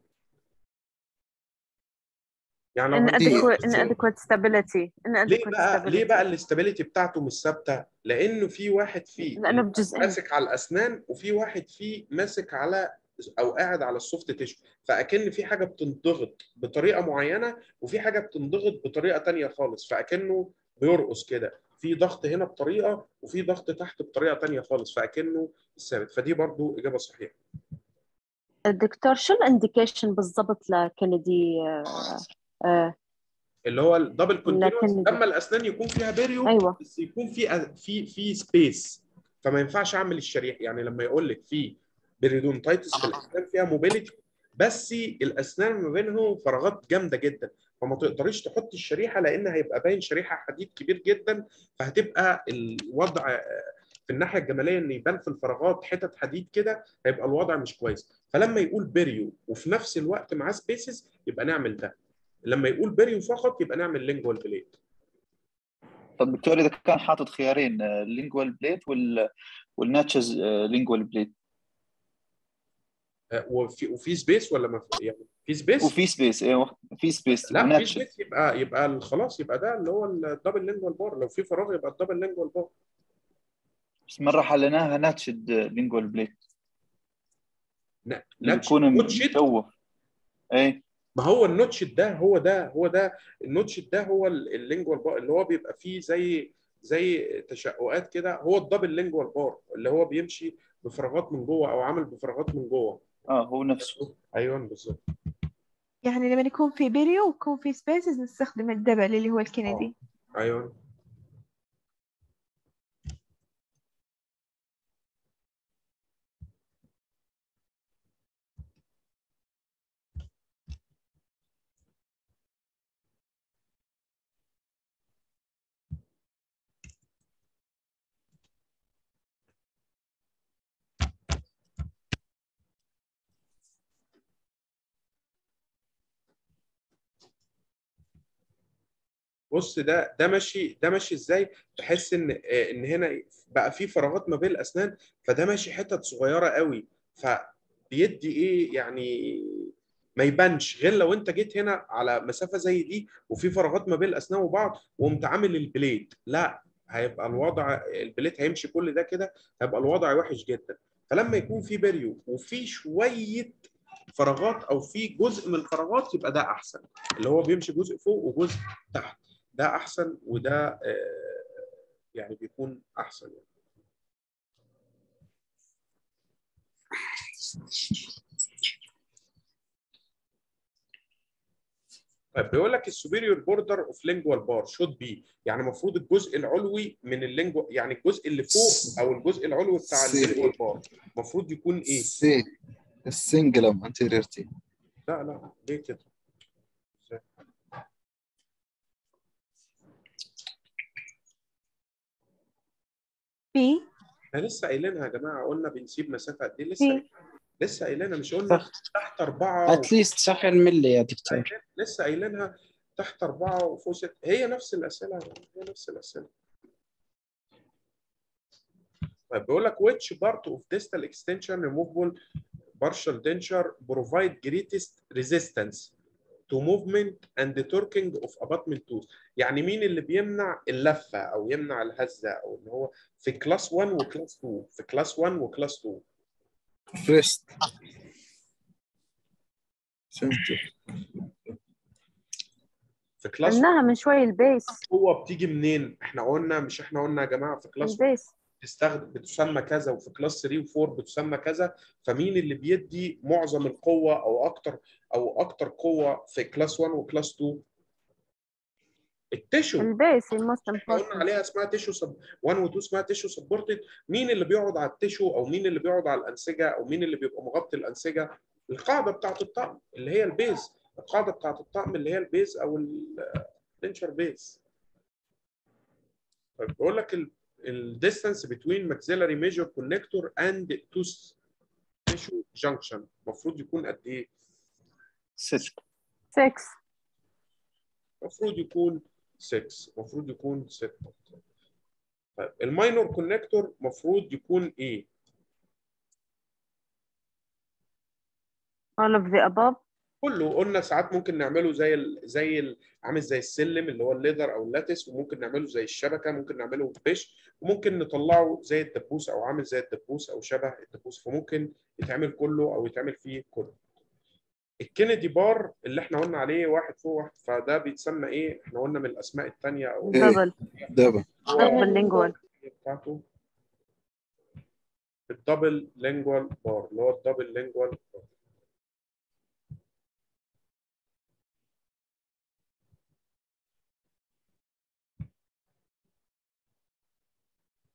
يعني لو هنقول- inadequate inadequate stability ليه inadequate بقى ليه stability بقى الاستابيليتي بتاعته مش ثابته؟ لانه في واحد فيه لانه بجزئين ماسك على الاسنان وفي واحد فيه ماسك على او قاعد على السوفت تيشو فاكن في حاجه بتنضغط بطريقه معينه وفي حاجه بتنضغط بطريقه تانية خالص فاكنه بيرقص كده في ضغط هنا بطريقه وفي ضغط تحت بطريقه تانية خالص فاكنه ثابت فدي برضو اجابه صحيحه الدكتور شو الانديكيشن بالضبط لكندي آه، آه، اللي هو الدبل كونتينوس لكن- لما الاسنان يكون فيها بيريو ايوه بس يكون في في في سبيس فما ينفعش اعمل الشريحه يعني لما يقول لك في بيريدونتايتس في الاسنان فيها موبيليتي بس الاسنان ما بينهم فراغات جامده جدا فما تقدريش تحطي الشريحه لان هيبقى باين شريحه حديد كبير جدا فهتبقى الوضع آه، في الناحيه الجماليه ان يبان في الفراغات حتت حديد كده هيبقى الوضع مش كويس فلما يقول بيريو وفي نفس الوقت معاه سبيسز يبقى نعمل ده لما يقول بيريو فقط يبقى نعمل لينجوال بليد طب دكتور اذا كان حاطط خيارين اللينجوال بليت وال والناتشز لينجوال بليت آه، وفي وفي سبيس ولا ما في يعني في سبيس وفي سبيس ايوه في سبيس لا في وناتشز سبيس يبقى يبقى ال- خلاص يبقى ده اللي هو الدبل لينجوال بار لو في فراغ يبقى الدبل لينجوال بار بس مره حليناها ناتشد لينجوال بليت ناتش يكون نوتشد مجوف اي ما هو النوتشد ده هو ده هو ده النوتشد ده هو ال- اللينجوال بار اللي هو بيبقى فيه زي زي تشققات كده هو الدبل لينجوال بار اللي هو بيمشي بفراغات من جوه او عامل بفراغات من جوه اه هو نفسه ايوه بالظبط يعني لما يكون في بيريو ويكون في سبيسز نستخدم الدبل اللي هو الكندي ايوه بص ده ده ماشي ده ماشي ازاي تحس ان آه، ان هنا بقى في فراغات ما بين الاسنان فده ماشي حتت صغيره قوي فبيدي ايه يعني ما يبانش غير لو انت جيت هنا على مسافه زي دي وفي فراغات ما بين الاسنان وبعض وقمت عامل البليت لا هيبقى الوضع البليت هيمشي كل ده كده هيبقى الوضع وحش جدا فلما يكون في بيريو وفي شويه فراغات او في جزء من الفراغات يبقى ده احسن اللي هو بيمشي جزء فوق وجزء تحت ده احسن وده آه، يعني بيكون احسن يعني. طيب بيقول لك السوبيريور بوردر اوف لينجوال بار شود بي يعني المفروض الجزء العلوي من اللينجو يعني الجزء اللي فوق او الجزء العلوي بتاع سي. اللينجوال بار المفروض يكون ايه؟ سي السنجلم انتيريرتي لا لا ليه كده؟ إزاي؟ في احنا لسه قايلينها يا جماعه قلنا بنسيب مسافه قد ايه لسه في قايلين- لسه قايلينها مش قلنا صح تحت اربعه اتليست صح الملي يا دكتور لسه قايلينها تحت اربعه وفوق ست هي نفس الاسئله هي نفس الاسئله طيب بيقول لك which part of distal extension removable partial denture provide greatest resistance to movement and the torquing of abutment tooth يعني مين اللي بيمنع اللفه او يمنع الهزه او اللي هو في كلاس 1 وكلاس 2 في كلاس 1 وكلاس 2 فريست سنتر في كلاس قلناها من شوي البيس القوه بتيجي منين احنا قلنا مش احنا قلنا يا جماعه في كلاس 1 البيس بتستخدم بتسمى كذا وفي كلاس 3 و4 بتسمى كذا فمين اللي بيدي معظم القوه او اكتر او اكتر قوه في كلاس 1 وكلاس 2 التشو البيس الموست احنا قلنا عليها اسمها تيشو سب 1 و 2 اسمها تيشو سبورتد مين اللي بيقعد على التيشو او مين اللي بيقعد على الانسجه او مين اللي بيبقى مغطي الانسجه القاعده بتاعت الطقم اللي هي البيز القاعده بتاعت الطقم اللي هي البيز او الدنشر بيز طيب بقول لك الديستانس بين maxillary major connector and tooth tissue junction المفروض يكون قد ايه؟ ست 6 المفروض يكون 6 المفروض يكون 6 طيب الماينور كونكتور المفروض يكون ايه؟ all of the above كله قلنا ساعات ممكن نعمله زي ال زي ال عامل زي السلم اللي هو الليذر او اللاتس وممكن نعمله زي الشبكه ممكن نعمله بيش وممكن نطلعه زي الدبوس او عامل زي الدبوس او شبه الدبوس فممكن يتعمل كله او يتعمل فيه كله الكندي بار اللي احنا قلنا عليه واحد فوق واحد فده بيتسمى ايه؟ احنا قلنا من الاسماء الثانيه او دبل دبل دبل لينجوال بتاعته الدبل لينجوال بار اللي هو الدبل لينجوال بار